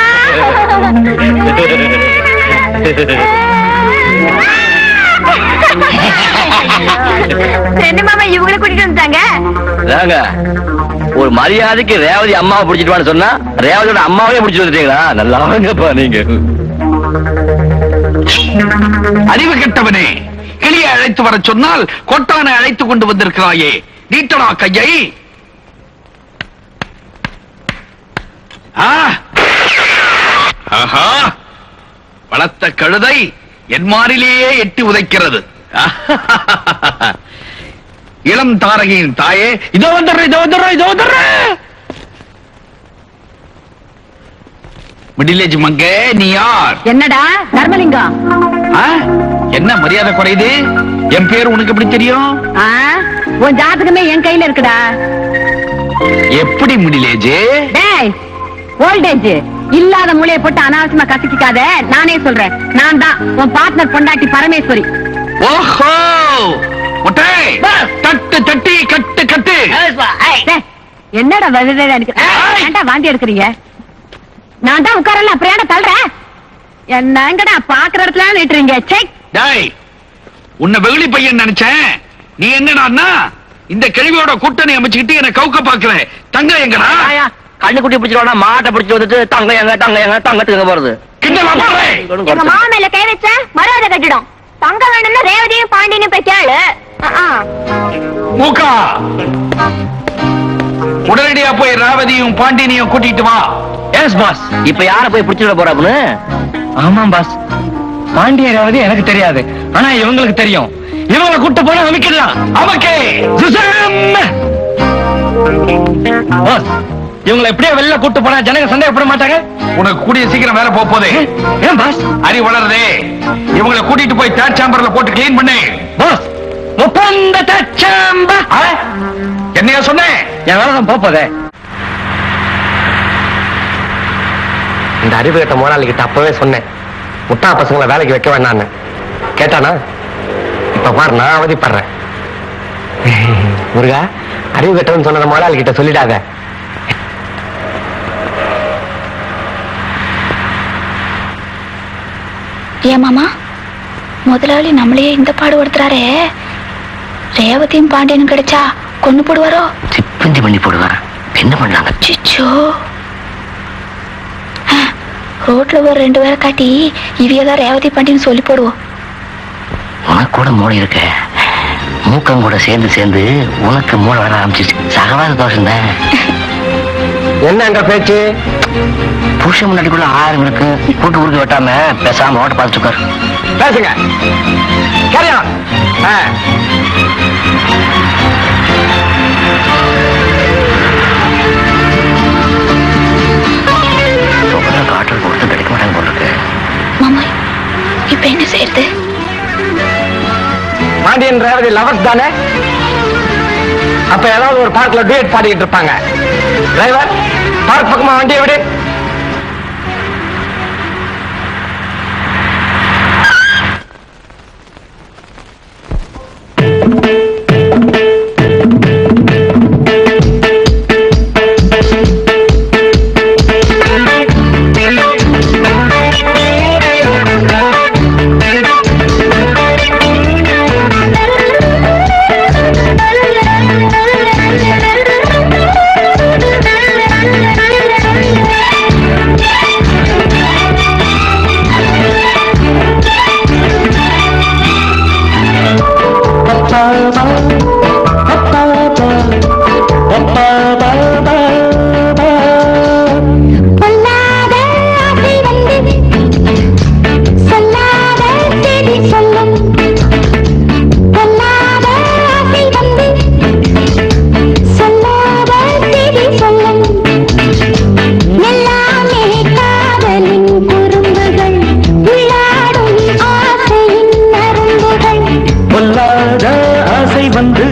D: என்ன மாமா இவங்களை கூட்டிட்டு வந்துட்டாங்க
E: ஏங்க ஒரு மரியாதைக்கு ரேவதி அம்மாவை பிடிச்சிட்டு வான்னு சொன்னா ரேவதியோட அம்மாவே பிடிச்சிட்டு வந்துட்டீங்களா நல்லா வாங்கப்பா நீங்க
F: அறிவு கெட்டவனே கிளியை அழைத்து வர சொன்னால் கொட்டானை அழைத்து கொண்டு வந்திருக்கிறாயே நீட்டடா கையை ஆ! ஆஹா வளர்த்த கழுதை என் மாறிலேயே எட்டி உதைக்கிறது இளம் தாரகையின் தாயே இதோ வந்துடுறேன் இதோ வந்துடுறேன் இதோ வந்துடுறேன் மிடிலேஜ் மங்க நீ யார்
H: என்னடா தர்மலிங்கம்
F: ஆ? என்ன மரியாதை குறையுது என் பேர் உனக்கு எப்படி தெரியும்
H: ஆ? உன் ஜாதகமே என் கையில இருக்குடா
F: எப்படி முடியலேஜே
H: டேய் ஓல்டேஜ் இல்லாத மூளையை போட்டு அனாவசியமா கசக்கிக்காத நானே சொல்றேன் நான் தான் உன் பார்ட்னர் பொண்டாட்டி பரமேஸ்வரி
F: ஓஹோ முட்டை தட்டு தட்டி கட்டு கட்டு
H: டேய், என்னடா வெவ்வேறு எனக்கு
F: ஏய்!
H: ஏன்டா வாந்தி எடுக்கிறீங்க நான் தான் உட்காரல அப்புறம் ஏன்டா தள்ளுறேன் என்னங்கடா பாக்குற இடத்துல நிட்டுறீங்க செக்
F: டேய் உன்னை வெகுளி பையன் நினைச்சேன் நீ என்னடான்னா இந்த கேள்வியோட கூட்டணி அமைச்சுக்கிட்டு என்ன கவுக்க பாக்குற தங்க எங்கடா
E: ஆயா, கண்ணு குட்டி பிடிச்சிட்டு மாட்டை பிடிச்சிட்டு வந்துட்டு தங்க எங்க தங்க எங்க தங்கத்துக்கு எங்க போறது
F: கிண்டலா பாரு
D: எங்க மாமா மேல கை வச்ச மரியாதை கட்டிடும் தங்க வேணும்னா ரேவதியும் பாண்டியனும் போய் கேளு ஆ, ஆ.
F: மூக்கா உடனடியா போய் ராவதியும் பாண்டினியும் கூட்டிட்டு வா
E: எஸ் பாஸ் இப்ப யார போய் பிடிச்சிட போறாப்புன்னு ஆமாம் பாஸ் பாண்டிய ரேவதி எனக்கு தெரியாது ஆனா இவங்களுக்கு தெரியும் இவங்களை கூட்டு போனா அமைக்கலாம்
F: அவக்கே
E: பாஸ் இவங்களை எப்படியே வெளில கூட்டு போனா ஜனங்க சந்தேகப்பட மாட்டாங்க
F: உனக்கு கூடிய சீக்கிரம் வேலை போக போதே
E: ஏன் பாஸ்
F: அறி வளருதே இவங்களை கூட்டிட்டு போய் தேர்ட் சாம்பர்ல போட்டு கிளீன் பண்ணு
E: பாஸ் ஒப்பந்த தச்சாம்ப
F: ஆ? என்னையா சொன்னேன்
E: என் வேலை தான் போப்பதே
G: இந்த அறிவு கட்ட முதலாளி கிட்ட அப்பவே சொன்னேன் முட்டா பசங்களை வேலைக்கு வைக்க வேண்டான்னு கேட்டானா இப்ப பாரு நான் அவதிப்படுறேன் முருகா அறிவு கட்டவன் சொன்னதை முதலாளி கிட்ட சொல்லிடாத
J: ஏன் மாமா முதலாளி நம்மளையே இந்த பாடுபடுத்துறாரே ரேவதியும் பாண்டியனும் கிடைச்சா கொண்டு போடுவாரோ
E: சிப்பந்தி பண்ணி போடுவார் என்ன பண்ணாங்க
J: சிச்சோ ஆ, ரோட்ல ஒரு ரெண்டு பேரை காட்டி இவியதான் ரேவதி பாண்டியன் சொல்லி போடுவோம்
E: உனக்கு கூட மூளை இருக்கு மூக்கம் கூட சேர்ந்து சேர்ந்து உனக்கு மூளை வர ஆரம்பிச்சிச்சு சகவாத தோஷம் தான்
G: என்ன அங்க பேச்சு
E: புருஷன் முன்னாடிக்குள்ள ஆயிரம் இருக்கு கூட்டு ஊருக்கு வெட்டாம பேசாம ஓட்ட பார்த்துட்டு உட்காரு
G: பேசுங்க சரியா
E: காட்டுறதுக்கு ஒருத்தர் கிடைக்க மாட்டாங்க போல இருக்கு
J: மாமா இப்ப என்ன செய்யறது
G: பாண்டியன் ரேவதி லவர்ஸ் தானே அப்ப ஏதாவது ஒரு பார்க்ல டூயட் பாடிட்டு இருப்பாங்க டிரைவர் பார்க் பக்கமா வண்டியை விடு
D: பொல்லாத ஆசை வந்து சொல்லாத செய்தி சொல்லும் பொல்லாத ஆசை வந்து சொல்லாத செய்தி சொல்லும் எல்லாமே காதலின் குறும்புகள் விளையாடும் ஆசையின் அரும்புகள்
I: பொல்லாத ஆசை வந்து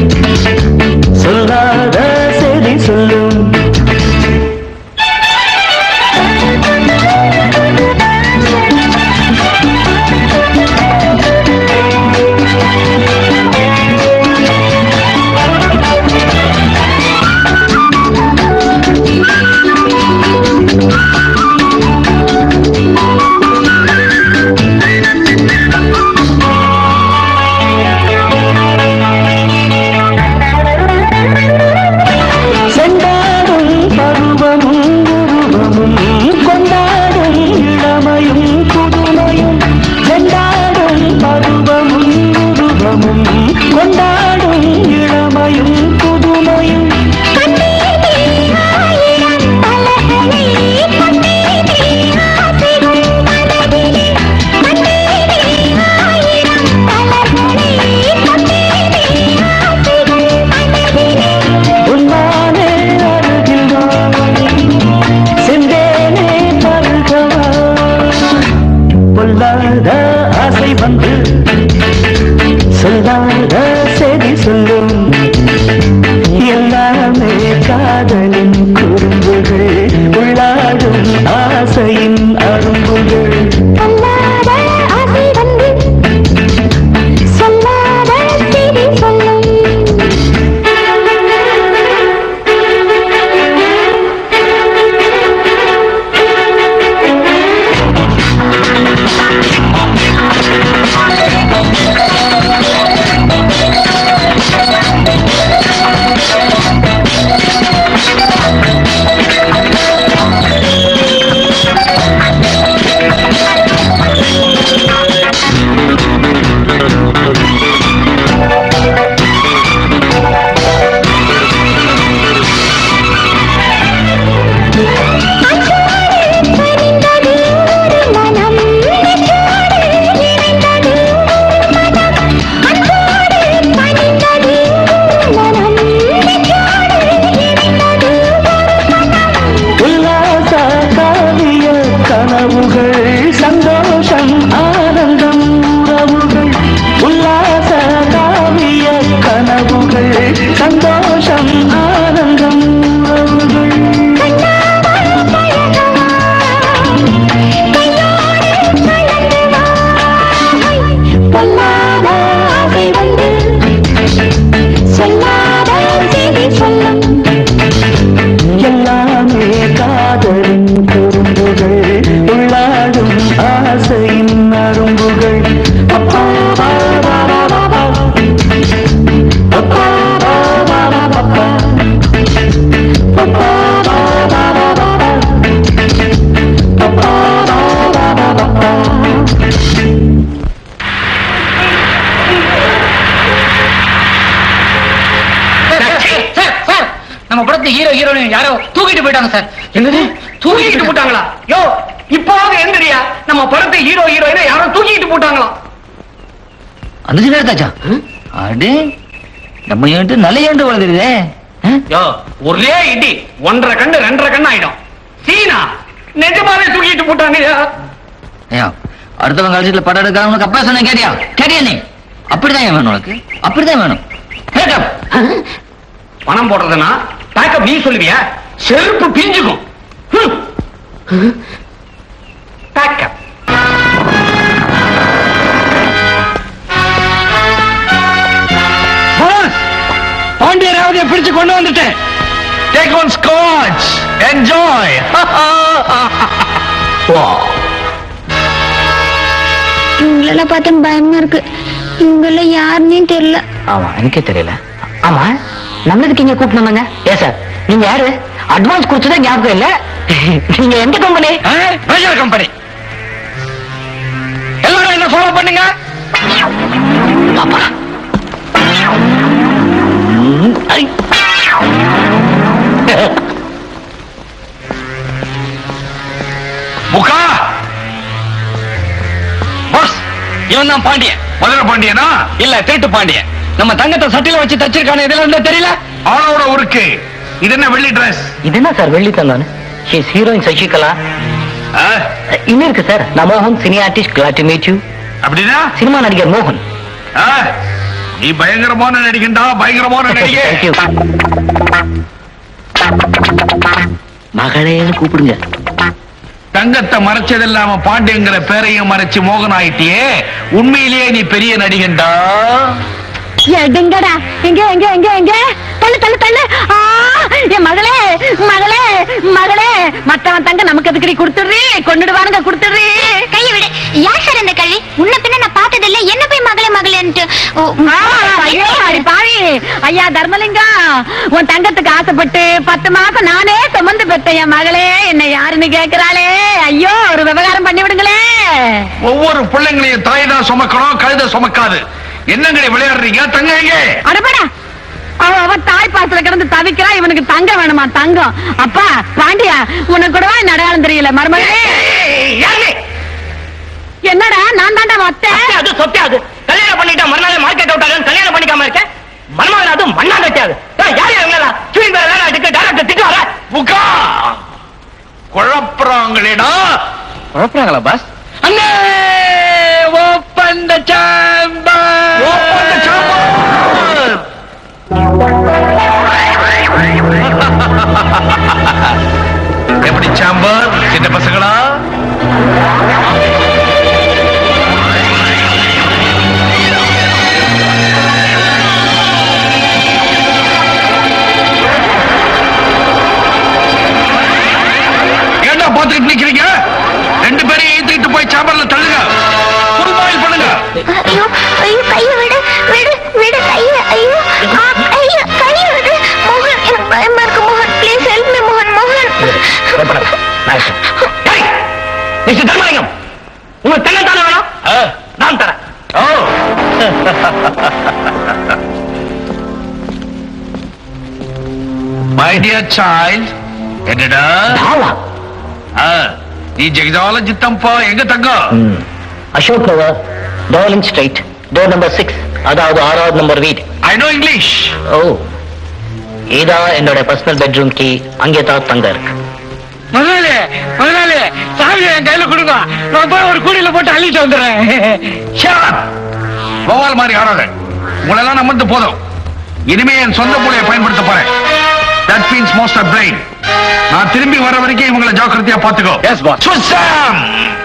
I: சொல்லாத செய்தி சொல்லும் செண்டாடும் பருவமும் உருவமும் கொண்டாடும் இளமையும் புதுமையும் செண்டாடும் பருவமும் உருவமும் கொண்டாடும் இளமையும் புதுமையும் உன்னாலே அருகில் வா செந்தேனே பருகவா பொல்லாத ஆசை வந்து சொல்லாத செய்தி சொல்லும் எல்லாமே காதலின் குறும்புகள் உள்ளாடும் ஆசையின் அரும்புகள்
D: பொல்லாத ஆசை வந்து சொல்லாத செய்தி சொல்லும் மனம் நெஞ்சோடு இணைந்தது மனம் அன்போடு பணிந்தது மனம் நெஞ்சோடு இணைந்தது
I: உல்லாச காவிய கனவுகள் சந்தோஷம் ஆனந்தம் உறவுகள் உல்லாச காவிய கனவுகள் சந்தோஷம் ஆனந்தம் உறவுகள்
D: பொல்லாத ஆசை வந்து சொல்லாத செய்தி சொல்லும்
I: எல்லாமே காதலின் குறும்புகள் உள்ளாடும் ஆசையின் அரும்புகள் அப்பா, பா, பா, பா, பா, பா. அப்பா, பா, பா, பா, பா, பா. அப்பா, பா, பா, பா, பா, பா. அப்பா, பா, பா, பா, பா, பா.
E: நம்ம படத்துல ஹீரோ ஹீரோயின் யாரோ தூக்கிட்டு போயிட்டாங்க சார் என்னது
F: தூக்கிட்டு போட்டாங்களா யோ இப்போவாவது எந்திரியா நம்ம படத்தை ஹீரோ ஹீரோயினை யாரோ தூக்கிட்டு போட்டாங்களாம்
E: அந்த நேரத்தாச்சா அடே நம்ம ஏண்டு நல்ல ஏண்டு வளர்ந்துருதே
F: யோ ஒரே இடி ஒன்றரை கண்ணு ரெண்டரை கண்ணு ஆயிடும் சீனா நிஜமாவே தூக்கிட்டு போட்டாங்கய்யா
E: ஐயா அடுத்தவங்க கழிச்சத்துல படம் எடுக்க உனக்கு அப்பா சொன்ன கேட்டியா கேட்டியா நீ அப்படிதான் வேணும் உனக்கு அப்படிதான் வேணும் Makeup.
A: பணம் போடுறதுன்னா பேக்கப் நீ சொல்லுவியா செருப்பு பிஞ்சுக்கும் பேக்கப் பாண்டியராவதிய பிடிச்சு கொண்டு வந்துட்டேன்
F: டேக் ஒன் ஸ்காட்ச் என்ஜாய்
J: இவங்களெல்லாம் பார்த்தா பயமா இருக்கு இவங்கள யாருன்னே தெரியல
L: ஆமா எனக்கே தெரியல ஆமா நம்மளுக்கு இங்க கூப்பிட்டு ஏ சார் நீங்க யாரு அட்வான்ஸ் கொடுத்ததே ஞாபகம் இல்ல நீங்க எந்த கம்பெனி
A: பிரஷர் கம்பெனி எல்லாரும் என்ன ஃபாலோ பண்ணுங்க
L: பாப்பா
F: முகா
A: பாஸ் இவன் தான் பாண்டியன்
F: மதுரை பாண்டியனா
A: இல்ல திருட்டு பாண்டியன் நம்ம தங்கத்தை சட்டில வச்சு தச்சிருக்கானே இதுல இருந்தா தெரியல
F: ஆளோட உருக்கு இது என்ன வெள்ளி Dress
L: இது என்ன சார் வெள்ளி தந்தானு ஷீஸ் ஹீரோயின் சசிகலா
F: ஆ?
L: இன்னும் இருக்கு சார் நான் மோகன் cine artist glad to meet you
F: அப்படின்னா
L: சினிமா நடிகர் மோகன்
F: ஆ? நீ பயங்கரமான நடிகண்டா பயங்கரமான நடிகை
L: Thank you. மகளேன்னு கூப்பிடுங்க
F: தங்கத்தை மறைச்சது இல்லாம பாண்டியங்கிற பேரையும் மறைச்சு மோகன் ஆயிட்டியே உண்மையிலேயே நீ பெரிய நடிகண்டா
H: எடுங்கடா எங்க எங்க எங்க எங்க தள்ளு தள்ளு தள்ளு ஆ, என் மகளே மகளே மகளே மத்தவன் தங்க நமக்கு எதுக்கடி கொடுத்துடுறீ கொண்டுடுவானுங்க கொடுத்துடுறீ
D: கையை விடு யார் சார் இந்த கல்வி முன்ன பின்ன நான் பார்த்தது இல்ல என்ன போய் மகளே மகளேன்ட்டு ஓ,
H: ஆ, ஐயோ அடி பாவி ஐயா தர்மலிங்கம் உன் தங்கத்துக்கு ஆசைப்பட்டு பத்து மாசம் நானே சுமந்து பெத்த என் மகளே என்ன யாருன்னு கேக்குறாளே ஐயோ ஒரு விவகாரம் பண்ணி விடுங்களே
F: ஒவ்வொரு பிள்ளைங்களையும் தாய் தான் சுமக்கணும் கழுத சுமக்காது என்னங்கடி விளையாடுறீங்க தங்க எங்க
H: அடப்படா அவ அவ தாய் பாசல கிடந்து தவிக்கிறா இவனுக்கு தங்கம் வேணுமா தங்கம் அப்பா பாண்டியா உனக்கு கூடவா இந்த அடையாளம் தெரியல மருமகளே என்னடா நான் தாண்டா வத்தேன்
B: அது சொத்தே அது கல்யாணம் பண்ணிட்டா மறுநாளே மார்க்கெட் அவுட் ஆகும் கல்யாணம் பண்ணிக்காம இருக்கேன் மருமகன் அது மண்ணா கட்டியாது யார் யாருங்களா ஃபீல் வேற வேலை அதுக்கு டேரக்டர் திட்டு வர
F: முகா குழப்புறாங்களேடா
E: குழப்பறாங்களா பாஸ்
A: அண்ணே open the chamber
F: Open the chamber! எப்படி சாம்பர் சின்ன பசங்களா ஏன்டா பாத்துக்கிட்டு நிக்கிறீங்க ரெண்டு பேரையும் ஏத்திக்கிட்டு போய் சாம்பர்ல தள்ளுங்க ஃபுல் பாயில் பண்ணுங்க
D: ஐயோ ஐயோ கையை விடு விடு விடு கையை ஐயோ ஆ, ஐயோ கையை விடு மோகன் எனக்கு பயமா இருக்கு மோகன் ப்ளீஸ் ஹெல்ப் மீ மோகன் மோகன்
B: ஏய், மிஸ்டர் தர்மலிங்கம் உங்க தென்னத்தானே வேணும் நான் தரேன்
F: ஓ மை டியர் சைல்ட் என்னடா ஆ, நீ ஜெகஜால ஜித்தம்பா எங்க தங்கம்
L: அசோக் நகர் டோலிங் ஸ்ட்ரைட் டோர் நம்பர் சிக்ஸ் அதாவது ஆறாவது நம்பர் வீடு
F: ஐ நோ இங்கிலீஷ்
L: ஓ இதான் என்னோட பர்சனல் பெட்ரூம் கீ அங்கே தான் தங்க இருக்கு
A: முதலாளி முதலாளி சாவி என் கையில கொடுங்க நான் போய் ஒரு கூடையில போட்டு அள்ளிட்டு வந்துடுறேன்
F: கோவால் மாதிரி ஆடாத உங்களெல்லாம் நமந்து போதும் இனிமே என் சொந்த மூலையை பயன்படுத்த போறேன் that means most of brain நான் திரும்பி வர வரைக்கும் இவங்களை ஜாக்கிரதையா பாத்துக்கோ
A: Yes, boss.
F: சுசாம்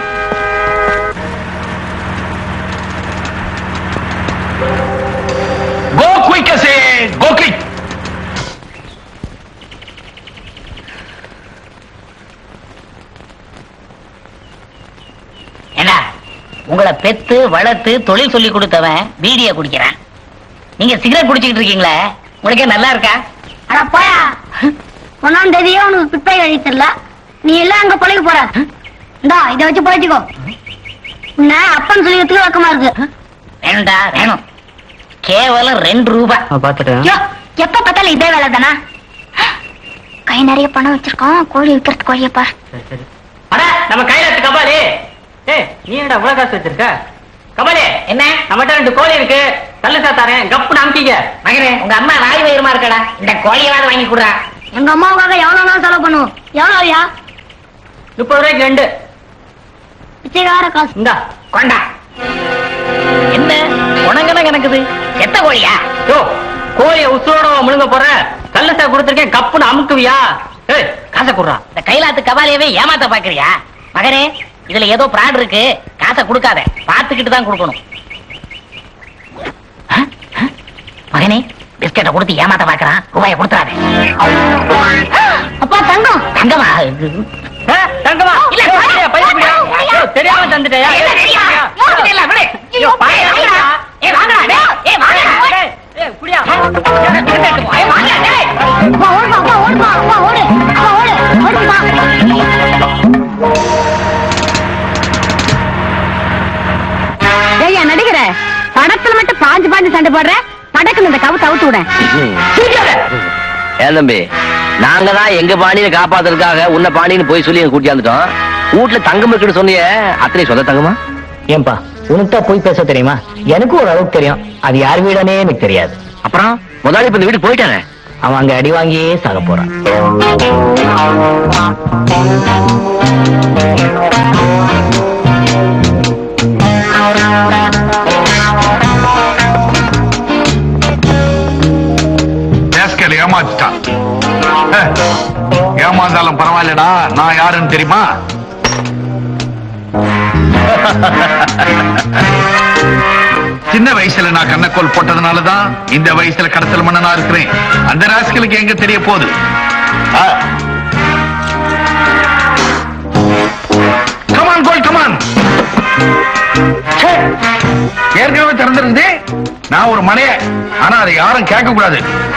F: கோ குயிக் அசே கோ குயிக்
L: என்ன உங்களை பெத்து வளர்த்து தொழில் சொல்லி கொடுத்தவன் பீடிய குடிக்கிறான் நீங்க சிகரெட் குடிச்சிட்டு இருக்கீங்களே உங்களுக்கே நல்லா இருக்கா
D: அட போயா ஒன்னாம் தேதியே உனக்கு பிப்பை கழித்தல நீ எல்லாம் அங்க பொழைக்க போற இந்தா இதை வச்சு பொழைச்சிக்கோ உன்னை அப்பன் சொல்லிக்கிறதுக்கு வக்கமா இருக்கு
L: வேணும்டா வேணும் கேவலம் ரெண்டு ரூபாய் பாத்துட்டேன்
D: ஐயோ, எப்ப பார்த்தாலும் இதே வேலை தானா கை நிறைய பணம் வச்சிருக்கோம் கோழி விற்கிறது கோழியை பார்
B: அட நம்ம கையில இருக்கு கபாலி ஏய் நீ என்னடா இவ்வளவு காசு வச்சிருக்க கபாலி என்ன நம்மகிட்ட ரெண்டு கோழி இருக்கு தள்ளு சாத்தாரேன் கப்பு அமுக்கிங்க
L: மகனே உங்க அம்மா நாய் வயிறுமா இருக்கடா இந்த கோழியாவது வாங்கி கொடுறா
D: எங்க அம்மாவுக்காக எவ்வளவு நாள் செலவு பண்ணுவோம் எவ்வளவு ஐயா
B: முப்பது ரூபாய்க்கு ரெண்டு
D: பிச்சைக்கார காசு
B: இந்தா கொண்டா என்ன உனங்கன கணக்குது எத்த கோழியா
E: யோ கோழிய உசுரோட முழுங்க போற கல்லசா கொடுத்துருக்கேன் கப்புன்னு அமுக்குவியா ஏய் காசை குடுறா
B: இந்த கைலாத்து கபாலியவே ஏமாத்த பாக்குறியா மகனே இதுல ஏதோ பிராட் இருக்கு காசை கொடுக்காத பாத்துக்கிட்டு தான் கொடுக்கணும் ஆ? ஆ? மகனே பிஸ்கெட்டை கொடுத்து ஏமாத்த பாக்குறான் ரூபாய கொடுத்துறாதே
C: அப்பா தங்கம்
B: தங்கமா
E: ஆ, தங்கமா
B: இல்ல,
E: ஏய், ஏய், பையன் இப்படியா? ஏய், தெரியாம தந்துட்டேயா
B: ஏய்,
E: ஏய்,
B: தெரியா?
E: ஏய்,
B: மோதிரம் இல்ல, விடு.
E: ஐயோ, பாரு,
B: வாங்கடா. ஏய், வாங்கடா, டேய். ஏய், வாங்கடா.
E: ஏய், ஏய், குடியா
B: ஏய், வாங்கடா, டேய்.
C: அப்பா ஓடுமா அப்பா ஓடுமா அப்பா ஓடு அப்பா ஓடு ஓடுமா
H: ஏய்யா நடிக்கிற படத்துல மட்டும் பாஞ்சு பாஞ்சு சண்டை போடுற படக்குன்னு இந்த கவுத்து அவுத்து விட
A: ஏன் தம்பி நாங்க தான் எங்க பாணியை காப்பாத்துறதுக்காக உன்ன பாணின்னு போய் சொல்லி எங்க கூட்டியாந்துட்டோம் வீட்டுல தங்கம் இருக்குன்னு சொன்னியே அத்தனை சொந்த தங்கமா
L: ஏன்பா உனக்கு தான் போய் பேச தெரியுமா எனக்கும் ஒரு அளவுக்கு தெரியும் அது யார் வீடானே எனக்கு தெரியாது
A: அப்புறம் முதலாளி இப்ப இந்த வீட்டுக்கு போயிட்டானே
L: அவன் அங்க அடி வாங்கியே சாக போறான்
F: பேஸ்கல் ஏமாத்திட்டான் அஹ், ஏமாந்தாலும் பரவாயில்லடா நான் யாருன்னு தெரியுமா சின்ன வயசுல நான் கண்ணக்கோல் போட்டதுனாலதான் இந்த வயசுல கடத்தல் மன்னனா இருக்கிறேன் அந்த ராஸ்கலுக்கு எங்க தெரிய போகுது கமான் கோல் கமான் ஏற்கனவே திறந்திருந்து நான் ஒரு மனைய ஆனா அதை யாரும் கேட்க கூடாது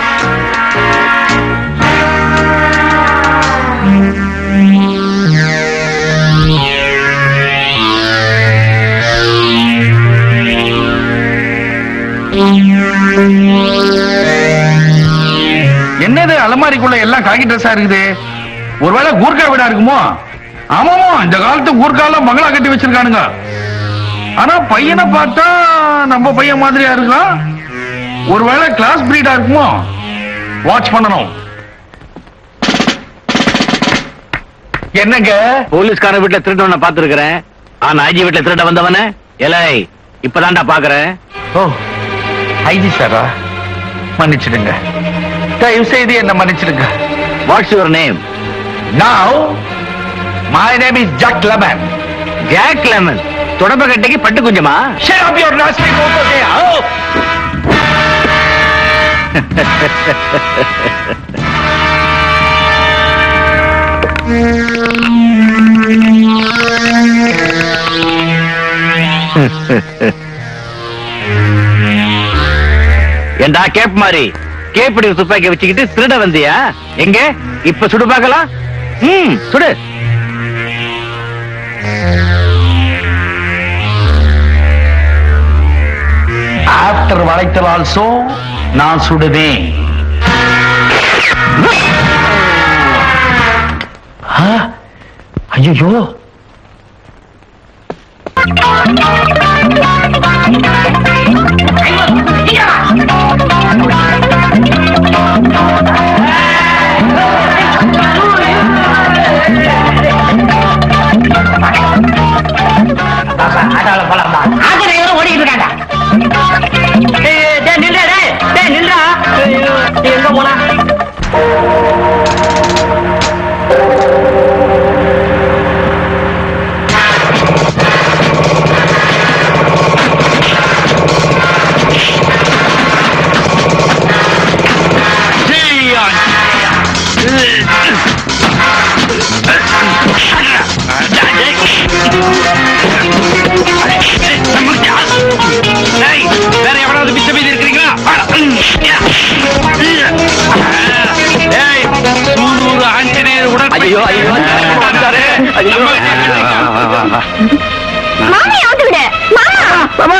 F: என்னது அலமாரிக்குள்ள எல்லாம் காக்கி ட்ரெஸ்ஸா இருக்குது ஒருவேளை கூர்க்கா வீடா இருக்குமோ ஆமாமா இந்த காலத்து கூர்க்கால மங்களா கட்டி வச்சிருக்கானுங்க ஆனா பையனை பார்த்தா நம்ம பையன் மாதிரியா இருக்கான் ஒருவேளை கிளாஸ் பிரீடா இருக்குமோ வாட்ச் பண்ணணும் என்னங்க
A: போலீஸ்கார வீட்டுல திருடவன பாத்துருக்கிறேன் ஆனா ஐஜி வீட்டுல திருட வந்தவன எலை இப்பதான்டா பாக்குறேன்
F: ஓ ஐஜி சாரா மன்னிச்சிடுங்க தயவு செய்து என்ன மன்னிச்சிடுங்க
A: what's your name
F: now my name is Jack Lemon
A: Jack Lemon தொடப்ப கட்டைக்கு பட்டு குஞ்சமா
F: Shut up your nasty mouth, okay? Oh!
A: ஏண்டா கேப் மாதிரி கேப்படி துப்பாக்கி வச்சுக்கிட்டு திருட வந்தியா எங்க இப்ப சுடு பார்க்கலாம் ம் சுடு
F: ஆஃப்டர் வளைத்தல் ஆல்சோ நான் சுடுவேன் ஐயோ
B: ஆட்டாள போலாமா ஆட்டோ டிரைவர் ஓடிட்டு இருக்காண்டா டேய் டேய் நில்றா டேய் டேய் நில்றா ஐயோ, எங்க போனா
F: வேற எவனாவது மிச்ச மீதி இருக்கிறீங்களா ஏய், சூலூர் ஆஞ்சநேயர் உடன்
A: ஐயோ ஐயோ
F: வந்தாரு.
A: ஐயோ
D: மாமி அவுத்து விடு மாமா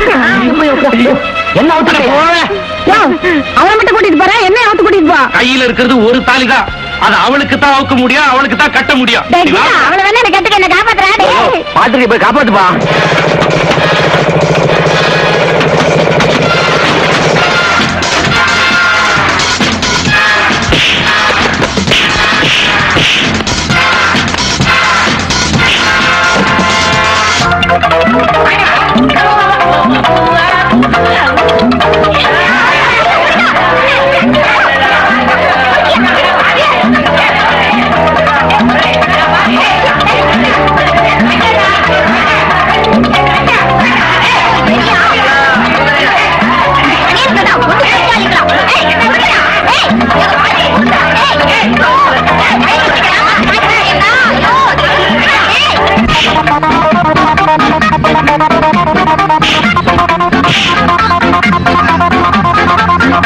L: என்ன அவுத்துக்கிறேன்
H: அவனை மட்டும் கூட்டிட்டு போறேன் என்ன அவுத்து கூட்டிட்டு போ
F: கையில இருக்கிறது ஒரு தாலி தான் அது அவளுக்கு தான் அவுக்க முடியும் அவளுக்கு தான் கட்ட முடியும்
H: டேய்
F: நீ வா.
H: ஜீவா, அவளை வேணா என்ன கட்டுக்க என்ன காப்பாத்துறா டேய்
A: பாத்துட்டு போய் காப்பாத்துப்பா
B: ஐயோ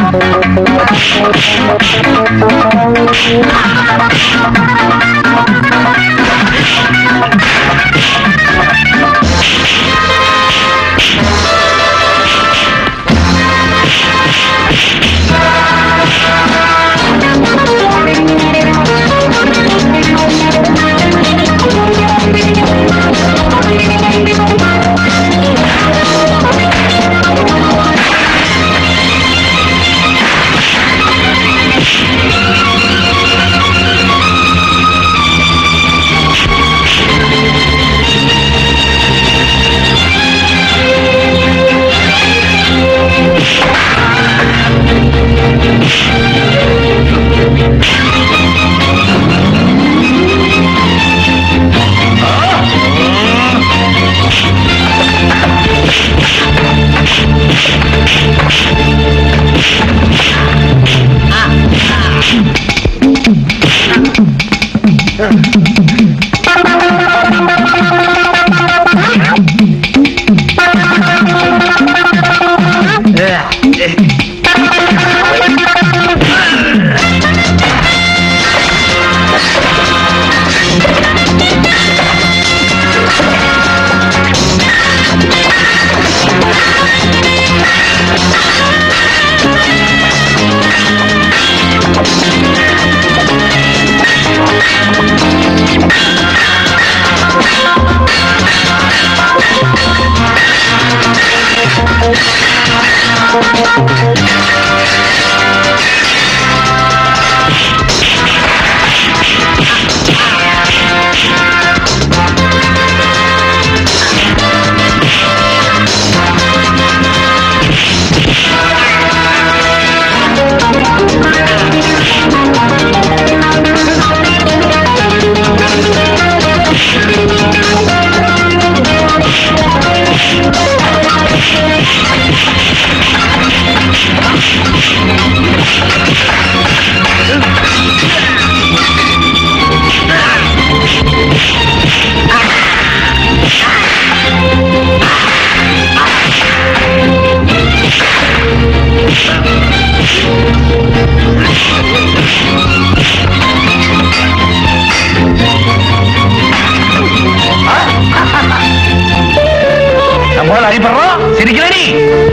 F: நம்மளால அடிபடுறோம் சிரிக்கல நீ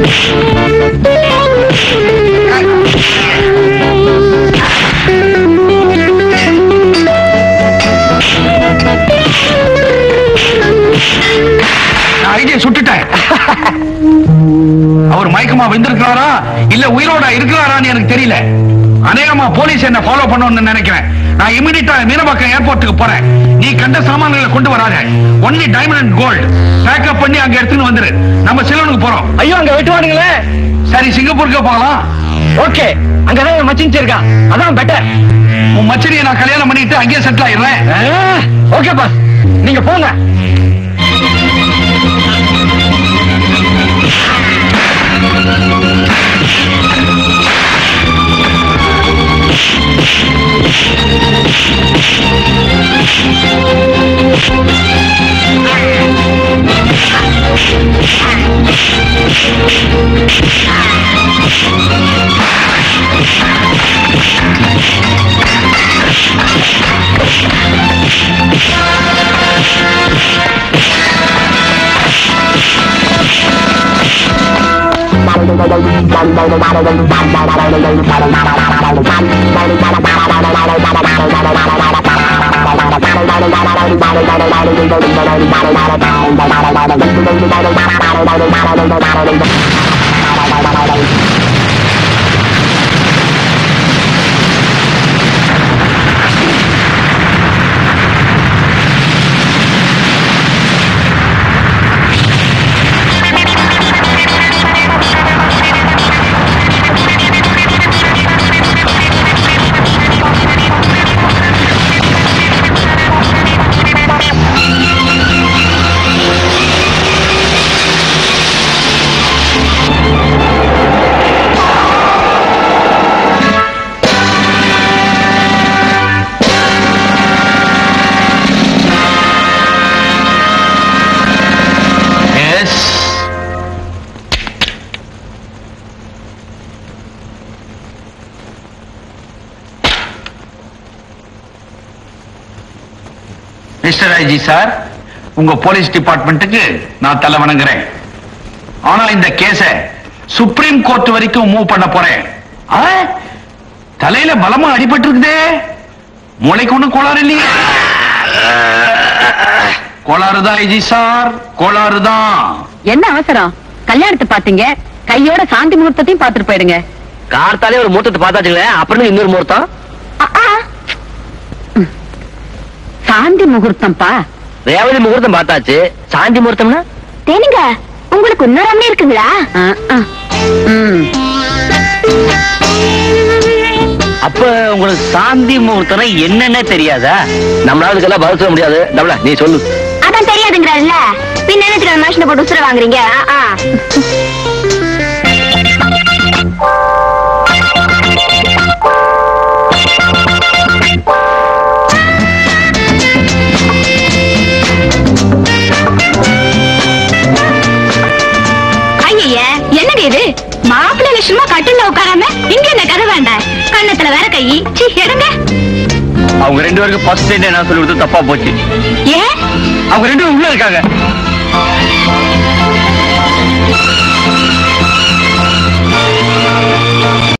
F: நான் ஐடியா சுட்டுட்டேன் அவர் மயக்கமா விந்திருக்கிறாரா இல்ல உயிரோட இருக்கிறாரான்னு எனக்கு தெரியல அநேகமா போலீஸ் என்ன ஃபாலோ பண்ணணும்னு நினைக்கிறேன் நான் இமிடியட்டா மீனம்பாக்கம் ஏர்போர்ட்டுக்கு போறேன் நீ கண்ட சாமான்களை கொண்டு வராத only diamond and gold pack up பண்ணி அங்க எடுத்துன்னு வந்துரு நம்ம சிலோனுக்கு போறோம்
E: ஐயோ அங்க வெட்டுவானுங்களே
F: சரி சிங்கப்பூருக்கு போகலாம்
E: ஓகே அங்கதான் என் மச்சின் இருக்கான் அதான் பெட்டர்
F: உன் மச்சனியை நான் கல்யாணம் பண்ணிட்டு அங்கேயே செட்டில் ஆயிடுறேன்
E: ஓகே பாஸ் நீங்க போங்க
F: ஆ மிஸ்டர் ஐஜி சார் உங்க போலீஸ் டிபார்ட்மெண்ட்டுக்கு நான் தலை வணங்குறேன் ஆனா இந்த கேஸ சுப்ரீம் கோர்ட் வரைக்கும் மூவ் பண்ண போறேன் ஆ? தலையில பலமா அடிபட்டு இருக்குதே மூளைக்கு ஒண்ணும் கோளாறு இல்லையே கோளாறுதான் ஐஜி சார் கோளாறுதான்
H: என்ன அவசரம் கல்யாணத்தை பாத்தீங்க கையோட சாந்தி முகூர்த்தத்தையும் பாத்துட்டு போயிடுங்க
A: கார்த்தாலே ஒரு முகூர்த்தத்தை பார்த்தாச்சுங்களே அப்புறம் இன்னொரு முகூர்த்தம்
H: சாந்தி முகூர்த்தம்ப்பா
A: ரேவதி முகூர்த்தம் பார்த்தாச்சு சாந்தி முகூர்த்தம்னா
D: தேனுங்க உங்களுக்கு இன்னொரு அண்ணன் இருக்குங்களா
H: ஆ, ஆ. ம்.
A: அப்ப உங்களுக்கு சாந்தி முகூர்த்தம் என்னன்னே தெரியாதா நம்மளால இதுக்கெல்லாம் பதில் சொல்ல முடியாது டபுள நீ சொல்லு
D: அதான் தெரியாதுங்கிறாருல்ல பின்ன என்னத்துக்கு அந்த மனுஷனை போட்டு உசுர வாங்குறீங்க ஆ, ஆ.
J: ஐய என்னங்க இது மாப்பிள்ளை லட்சமா கட்டில உட்காராம இங்க என்ன கதை வேண்டாம் கண்ணத்துல வேற கை சீ எடுங்க
A: அவங்க ரெண்டு பேருக்கு ஃபர்ஸ்ட் டைம் நான் சொல்லி கொடுத்து தப்பா போச்சு
J: ஏன்
A: அவங்க ரெண்டு பேரும் உள்ள இருக்காங்க